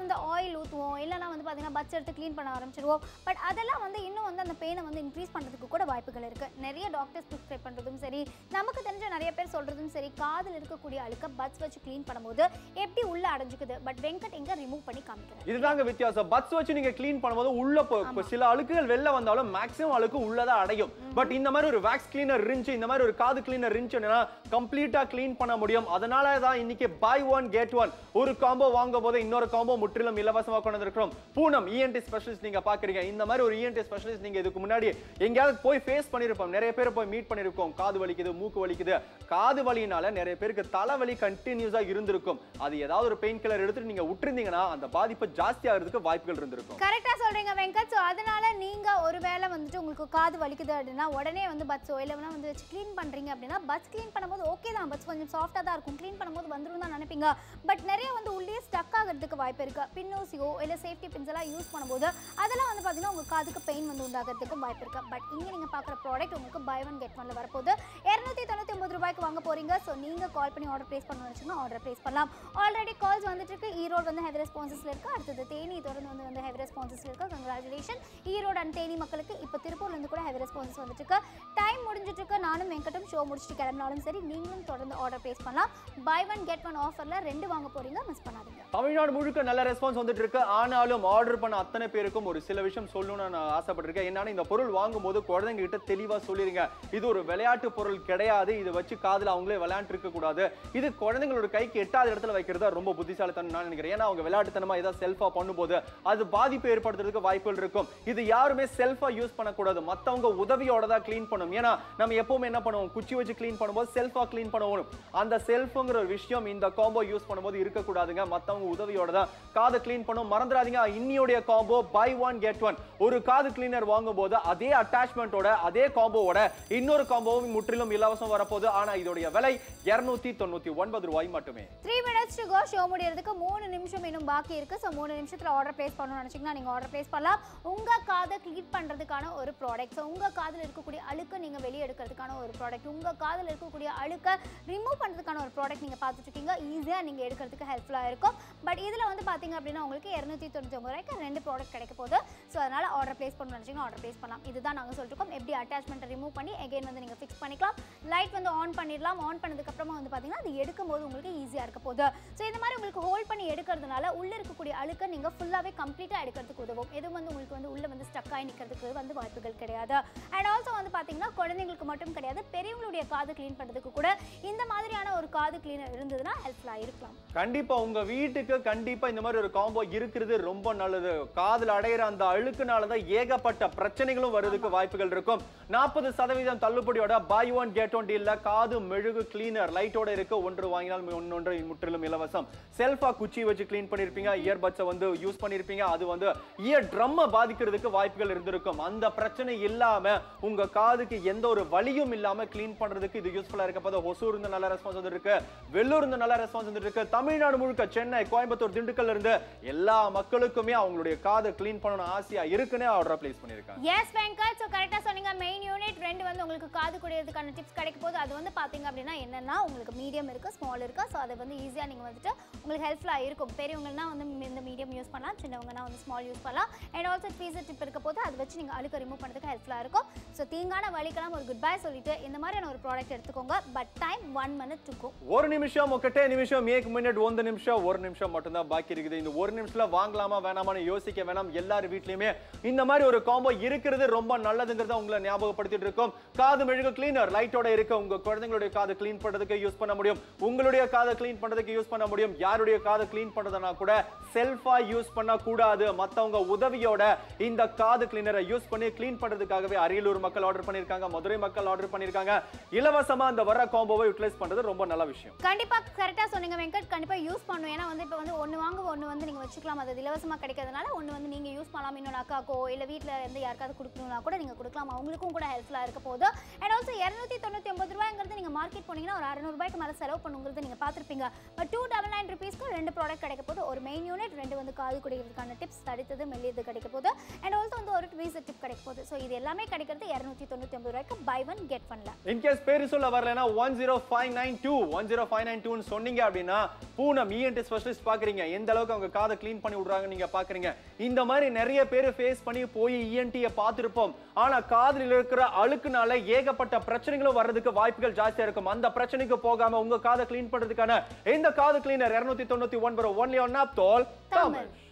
ஆயில் ஊற்றுவோம் இல்லைனா வந்து பார்த்தீங்கன்னா பட்ஸ் எடுத்து க்ளீன் பண்ண ஆரம்பிச்சிருவோம் பட் அதெல்லாம் வந்து இன்னும் வந்து அந்த பெயினை வந்து இன்க்ரீஸ் பண்ணுறதுக்கு கூட வாய்ப்புகள் இருக்குது நிறைய டாக்டர்ஸ் ப்ரிஸ்கிரைப் பண்ணுறதும் சரி நமக்கு தெரிஞ்ச நிறைய பேர் சொல்கிறதும் சரி காதில் இருக்கக்கூடிய அழுக்க பட்ஸ் வச்சு க்ளீன் பண்ணும்போது எப்படி உள்ளே அடைஞ்சுக்குது பட் வெங்கட் எங்கே ரிமூவ் பண்ணி காமிக்கிறார் இதுதாங்க வித்தியாசம் பட்ஸ் வச்சு நீங்க க்ளீன் பண்ணும்போது உள்ள போ- இப்போ சில அழுக்குகள் வெளில வந்தாலும் மேக்ஸிமம் அழுக்கு உள்ளதான் அடையும் பட் இந்த மாதிரி ஒரு வேக்ஸ் கிளீனர் இருந்துச்சு இந்த மாதிரி ஒரு காது கிளீனர் இருந்துச்சுன்னா கம்ப்ளீட்டா க்ளீன் பண்ண முடியும் அதனால தான் இன்னைக்கு பை ஒன் கெட் ஒன் ஒரு காம்போ வாங்கும் போது இன்னொரு காம்போ முற்றிலும் இலவசமா கொண்டு வந்திருக்கிறோம் பூனம் இஎன்டி ஸ்பெஷலிஸ்ட் நீங்க பாக்குறீங்க இந்த மாதிரி ஒரு இஎன்டி ஸ்பெஷலிஸ்ட் நீங்க இதுக்கு முன்னாடி எங்கேயாவது போய் ஃபேஸ் பண்ணிருப்போம் நிறைய பேர் போய் மீட் பண்ணிருக்கோம் காது வலிக்குது மூக்கு வலிக்குது காது வலினால நிறைய பேருக்கு தலைவலி கண்டினியூஸா இருந்திருக்கும் அது ஏதாவது ஒரு பெயின் கில்லர் எடுத்துட்டு நீங்க விட்டுருந்தீங்கன்னா அந்த பாதிப்பு ஜாஸ்தி ஆகிறதுக்கு வாய்ப்புகள் இருந்திருக்கும் கரெக்டாக சொல்கிறீங்க வெங்கட் ஸோ அதனால நீங்கள் ஒரு வேளை வந்துட்டு உங்களுக்கு காது வலிக்குது அப்படின்னா உடனே வந்து பட்ஸோ இல்லைனா வந்து வச்சு க்ளீன் பண்ணுறீங்க அப்படின்னா பட்ஸ் க்ளீன் பண்ணும்போது ஓகே தான் பட்ஸ் கொஞ்சம் சாஃப்டாக தான் இருக்கும் க்ளீன் பண்ணும்போது வந்துடும் தான் நினைப்பீங்க பட் நிறைய வந்து உள்ளே ஸ்டக் ஆகிறதுக்கு வாய்ப்பு இருக்குது பின்னூசியோ இல்லை சேஃப்டி பின்ஸ் எல்லாம் யூஸ் பண்ணும்போது அதெல்லாம் வந்து பார்த்தீங்கன்னா உங்கள் காதுக்கு பெயின் வந்து உண்டாகிறதுக்கு வாய்ப்பு இருக்குது பட் இங்கே நீங்கள் பார்க்குற ப்ராடக்ட் உங்களுக்கு பை ஒன் கெட் ஒன்ல வரப்போகுது இரநூத்தி தொண்ணூற்றி ஒன்பது ரூபாய்க்கு வாங்க போகிறீங்க ஸோ நீங்கள் கால் பண்ணி ஆர்டர் ப்ளேஸ் பண்ண வச்சுன்னா ஆர்டர் ப்ளேஸ் பண்ணலாம் ஆல்ரெடி கால்ஸ் வந்துட்டு இருக்கு ஈரோடு வந்து ஹெவி ரெஸ்பான்சஸ்ல இருக்கு அடுத்தது தேனி தொடர்ந்து வந்து வந்து ஹெவி ரெஸ்பான்சஸ்ல இருக்கு கங்க்ராச்சுலேஷன் ஈரோடு அண்ட் தேனி மக்களுக்கு இப்போ திருப்பூர்ல இருந்து கூட ஹெவி ரெஸ்பான்சஸ் வந்துட்டு இருக்கு டைம் முடிஞ்சிட்டு இருக்கு நானும் வெங்கட்டும் ஷோ முடிச்சுட்டு கிளம்பினாலும் சரி நீங்களும் தொடர்ந்து ஆர்டர் ப்ளேஸ் பண்ணலாம் பை ஒன் கெட் ஒன் ஆஃபர்ல ரெண்டு வாங்க போறீங்க மிஸ் பண்ணாதீங்க தமிழ்நாடு முழுக்க நல்ல ரெஸ்பான்ஸ் வந்துட்டு இருக்கு ஆனாலும் ஆர்டர் பண்ண அத்தனை பேருக்கும் ஒரு சில விஷயம் சொல்லணும்னு நான் ஆசைப்பட்டிருக்கேன் என்னன்னா இந்த பொருள் வாங்கும்போது குழந்தைங்க கிட்ட தெளிவா சொல்லிருங்க இது ஒரு விளையாட்டு பொருள் கிடையாது இதை வச்சு காதுல அவங்களே விளையாண்டு இருக்க கூடாது இது குழந்தைங்களோட கைக்கு எட்டாவது இடத்துல வைக்கிறதா ரொம்ப புத்திசாலித்தனம் நான் நினைக்கிறேன் ஏன்னா அவங்க விளையாட்டுத்தனமா ஏதாவது செல்ஃபா பண்ணும்போது அது பாதிப்பு ஏற்படுத்துறதுக்கு வாய்ப்புகள் இருக்கும் இது யாருமே செல்ஃபா யூஸ் பண்ணக்கூடாது மத்தவங்க உதவியோட தான் க்ளீன் பண்ணணும் ஏன்னா நம்ம எப்பவுமே என்ன பண்ணுவோம் குச்சி வச்சு க்ளீன் பண்ணும்போது செல்ஃபா க்ளீன் பண்ணுவோம் அந்த செல்ஃபுங்கிற ஒரு விஷயம் இந்த காம்போ யூஸ் பண்ணும்போது இருக்கக்கூடாதுங்க மத்தவங்க உதவியோட தான் காது க்ளீன் பண்ணும் மறந்துடாதீங்க இன்னியோடைய combo buy one get one ஒரு காது கிளீனர் வாங்கும்போது அதே அட்டாச்மெண்ட்டோட அதே காம்போவோட இன்னொரு காம்போவும் முற்றிலும் இலவசம் வரப்போகுது ஆனா இதோடைய விலை இருநூத்தி தொண்ணூத்தி ஒன்பது ரூபாய் மட்டுமே three minutes to go show முடியறதுக்கு மூணு நிமிஷம் இன்னும் பாக்கி இருக்கு ஸோ மூணு நிமிஷத்தில் ஆர்டர் ப்ளேஸ் பண்ணணும்னு நினச்சிங்கன்னா நீங்கள் ஆர்டர் ப்ளேஸ் பண்ணலாம் உங்கள் காதை க்ளீன் பண்ணுறதுக்கான ஒரு ப்ராடக்ட் ஸோ உங்கள் காதில் இருக்கக்கூடிய அழுக்க நீங்கள் வெளியே எடுக்கிறதுக்கான ஒரு ப்ராடக்ட் உங்கள் காதில் இருக்கக்கூடிய அழுக்க ரிமூவ் பண்ணுறதுக்கான ஒரு ப்ராடக்ட் நீங்கள் பார்த்துட்டு இருக்கீங்க ஈஸியாக நீங்கள் எடுக்கிறதுக்கு ஹெல்ப்ஃபுல்லாக இருக்கும் பட் இதில் வந்து பார்த்தீங்க அப்படின்னா உங்களுக்கு இரநூத்தி தொண்ணூற்றி ஒம்பது ரூபாய்க்கு ரெண்டு ப்ராடக்ட் கிடைக்க போகுது ஸோ அதனால் ஆர்டர் ப்ளேஸ் பண்ணணும்னு நினச்சிங்கன்னா ஆர்டர் ப்ளேஸ் பண்ணலாம் இதுதான் நாங்கள் சொல்லிருக்கோம் எப்படி அட்டாச்மெண்ட்டை ரிமூவ் பண்ணி எகைன் வந்து நீங்கள் ஃபிக்ஸ் பண்ணிக்கலாம் லைட் வந்து ஆன் பண்ணிடலாம் ஆன் பண்ணதுக்கப்புறமா வந்து பார்த்தீங்கன்னா அது எடுக்கும்போது உங்களுக்கு ஈஸியாக இருக்க போகுது ஸோ இந்த மாதிரி உங்களுக்கு ஹோல்ட் பண்ணி எடுக்கிறதுனால உள்ளே இருக்கக்கூடிய அழுக்க நீங்கள் ஃபுல்லாகவே கம்ப்ளீட்டாக எடுக்கிறதுக்கு உதவும் எதுவும் வந்து உங்களுக்கு வந்து உள்ளே வந்து ஸ்டக் ஆகி நிற்கிறதுக்கு வந்து வாய்ப்புகள் கிடையாது அண்ட் ஆல்சோ வந்து பார்த்தீங்கன்னா குழந்தைங்களுக்கு மட்டும் கிடையாது பெரியவங்களுடைய காது க்ளீன் பண்ணுறதுக்கு கூட இந்த மாதிரியான ஒரு காது கிளீனர் இருந்ததுன்னா ஹெல்ப்ஃபுல்லாக இருக்கலாம் கண்டிப்பா உங்க வீட்டுக்கு கண்டிப்பா இந்த மாதிரி ஒரு காம்போ இருக்கிறது ரொம்ப நல்லது காதுல அடையிற அந்த அழுக்குனால தான் ஏகப்பட்ட பிரச்சனைகளும் வருவதற்கு வாய்ப்புகள் இருக்கும் நாற்பது சதவீதம் தள்ளுபடியோட பை ஒன் கெட் ஒன் டீல்ல காது மெழுகு கிளீனர் லைட்டோட இருக்கு ஒன்று வாங்கினால் ஒன்னொன்று முற்றிலும் இலவசம் செல்ஃபா குச்சி வச்சு க்ளீன் பண்ணிருப்பீங்க இயர்பட்ஸை வந்து யூஸ் பண்ணிருப்பீங்க அது வந்து இயர் ட்ரம்ம பாதிக்கிறதுக்கு வாய்ப்புகள் இருந்திருக்கும் அந்த பிரச்சனை இல்லாம உங்க காதுக்கு எந்த ஒரு வலியும் இல்லாம க்ளீன் பண்றதுக்கு இது யூஸ்ஃபுல்லா இருக்க போது ஒசூர் இருந்து நல்ல ரெஸ்பான்ஸ் வந்துருக்கு வெள்ளூர் இருந்து நல்ல ரெஸ்பான்ஸ் வந்துருக்கு தமிழ்நாடு முழுக்க சென்னை கோயம்புத்தூர் திண்டுக்கல்ல இருந்து எல்லா மக்களுக்குமே அவங்களுடைய காதை க்ளீன் பண்ணணும் ஆசையா இருக்குன்னே ஆர்டர் பிளேஸ் பண்ணிருக்காங்க எஸ் வெங்கட் ஸோ கரெக்டாக சொன்னீங்க மெயின் யூனிட் ரெண்டு வந்து உங்களுக்கு காது குடியறதுக்கான டிப்ஸ் கிடைக்க போது அது வந்து பார்த்தீங்க அப்படின்னா என்னன்னா உங்களுக்கு மீடியம் இருக்குது ஸ்மால் இருக்குது ஸோ அதை வந்து ஈஸியாக நீங்கள் வந்துட்டு உங்களுக்கு ஹெல்ப்ஃபுல்லாக இருக்கும் பெரியவங்கன்னா வந்து இந்த மீடியம் யூஸ் பண்ணலாம் சின்னவங்கன்னா வந்து ஸ்மால் யூஸ் பண்ணலாம் அண்ட் ஆல்சோ ட்வீசர் டிப் இருக்க போது அதை வச்சு நீங்கள் அழுக்க ரிமூவ் பண்ணுறதுக்கு ஹெல்ப்ஃபுல்லாக இருக்கும் ஸோ தீங்கான வலிக்கெல்லாம் ஒரு குட் பை சொல்லிட்டு இந்த மாதிரியான ஒரு ப்ராடக்ட் எடுத்துக்கோங்க but time one minute to go ஒரு நிமிஷம் ஒக்கட்டே நிமிஷம் ஏக் மினிட் ಒಂದು நிமிஷம் ஒரு நிமிஷம் மட்டும்தான் பாக்கி இருக்குது இந்த ஒரு நிமிஷத்துல வாங்கலாமா வேணாமான்னு யோசிக்க வேணாம் எல்லார் வீட்லயுமே இந்த மாதிரி ஒரு காம்போ இருக்கிறது ரொம்ப நல்லதுங்கிறத உங்களை ஞாபகப்படுத்திட்டு இருக்கோம் காது மெழுகு கிளீனர் லைட்டோட இருக்கு உங்க குழந்தைங்களுடைய காது க்ளீன் பண்றதுக்கு யூஸ் பண்ண முடியும் உங்களுடைய காதை க்ளீன் பண்றதுக்கு யூஸ் பண்ண முடியும் யாருடைய காதை க்ளீன் பண்றதுனா கூட செல்ஃபா யூஸ் பண்ண கூடாது மத்தவங்க உதவியோட இந்த காது கிளீனரை யூஸ் பண்ணி க்ளீன் பண்றதுக்காகவே அரியலூர் மக்கள் ஆர்டர் பண்ணிருக்காங்க மதுரை மக்கள் ஆர்டர் பண்ணிருக்காங்க இலவசமா அந்த வர காம்போவை யூட்டிலைஸ் பண்றது ரொம்ப நல்ல விஷயம் கண்டிப்பா கரெக்டா சொன்னீங்க வெங்கட் கண்டிப்பா யூஸ் பண்ணும் ஏன்னா வந்து இப்போ வந்து ஒன்று வாங்க ஒன்று வந்து நீங்க வச்சுக்கலாம் அது இலவசமா கிடைக்கிறதுனால ஒன்று வந்து நீங்க யூஸ் பண்ணலாம் இன்னொன்று அக்காக்கோ இல்ல வீட்ல இருந்து யாருக்காவது கொடுக்கணும்னா கூட நீங்க கொடுக்கலாம் அவங்களுக்கும் கூட ஹெல்ப்ஃபுல்லா இருக்க போகுது அண்ட் ஆல்சோ இரநூத்தி தொண்ணூத்தி ஒன்பது ரூபாய்ங்கிறது நீங்க மார்க்கெட் போனீங்கன்னா ஒரு அறுநூறு ரூபாய்க்கு மேல செலவு பண்ணுங்கிறது நீங்க பார்த்திருப்பீங்க பட் டூ டபுள் நைன் ருபீஸ்க்கு ரெண்டு ப்ராடக்ட் கிடைக்க போகுது ஒரு மெயின் யூனிட் ரெண்டு வந்து காது குடிக்கிறதுக்கான டிப்ஸ் தடித்தது மெல்லியது கிடைக்க போகுது அண்ட் ஆல்சோ வந்து ஒரு ட்வீசர் டிப் கிடைக்க போகுது ஸோ இது எல்லாமே கிடைக்கிறது இரநூத்தி தொண்ணூத்தி ஒன்பது ரூபாய்க்கு பை ஒன் கெட் பண்ணல இன்கேஸ் பேரு சொல்ல வரலனா one zero five nine two one zero five nine டூன்னு சொன்னீங்க அப்படின்னா பூனம் இஎன்டி ஸ்பெஷலிஸ்ட் பாக்குறீங்க எந்த அளவுக்கு அவங்க காதை காதை க்ளீன் பண்ணி விடுறாங்க நீங்க பாக்குறீங்க இந்த மாதிரி நிறைய பேர் ஃபேஸ் பண்ணி போய் இஎன்டியை பார்த்திருப்போம் ஆனா காதில் இருக்கிற அழுக்குனால ஏகப்பட்ட பிரச்சனைகளும் வர்றதுக்கு வாய்ப்புகள் ஜாஸ்தியா இருக்கும் அந்த பிரச்சனைக்கு போகாம உங்க காதை க்ளீன் பண்றதுக்கான இந்த காது கிளீனர் இருநூத்தி தொண்ணூத்தி ஒன்பது ஒன்லி ஒன் தோல் தமிழ்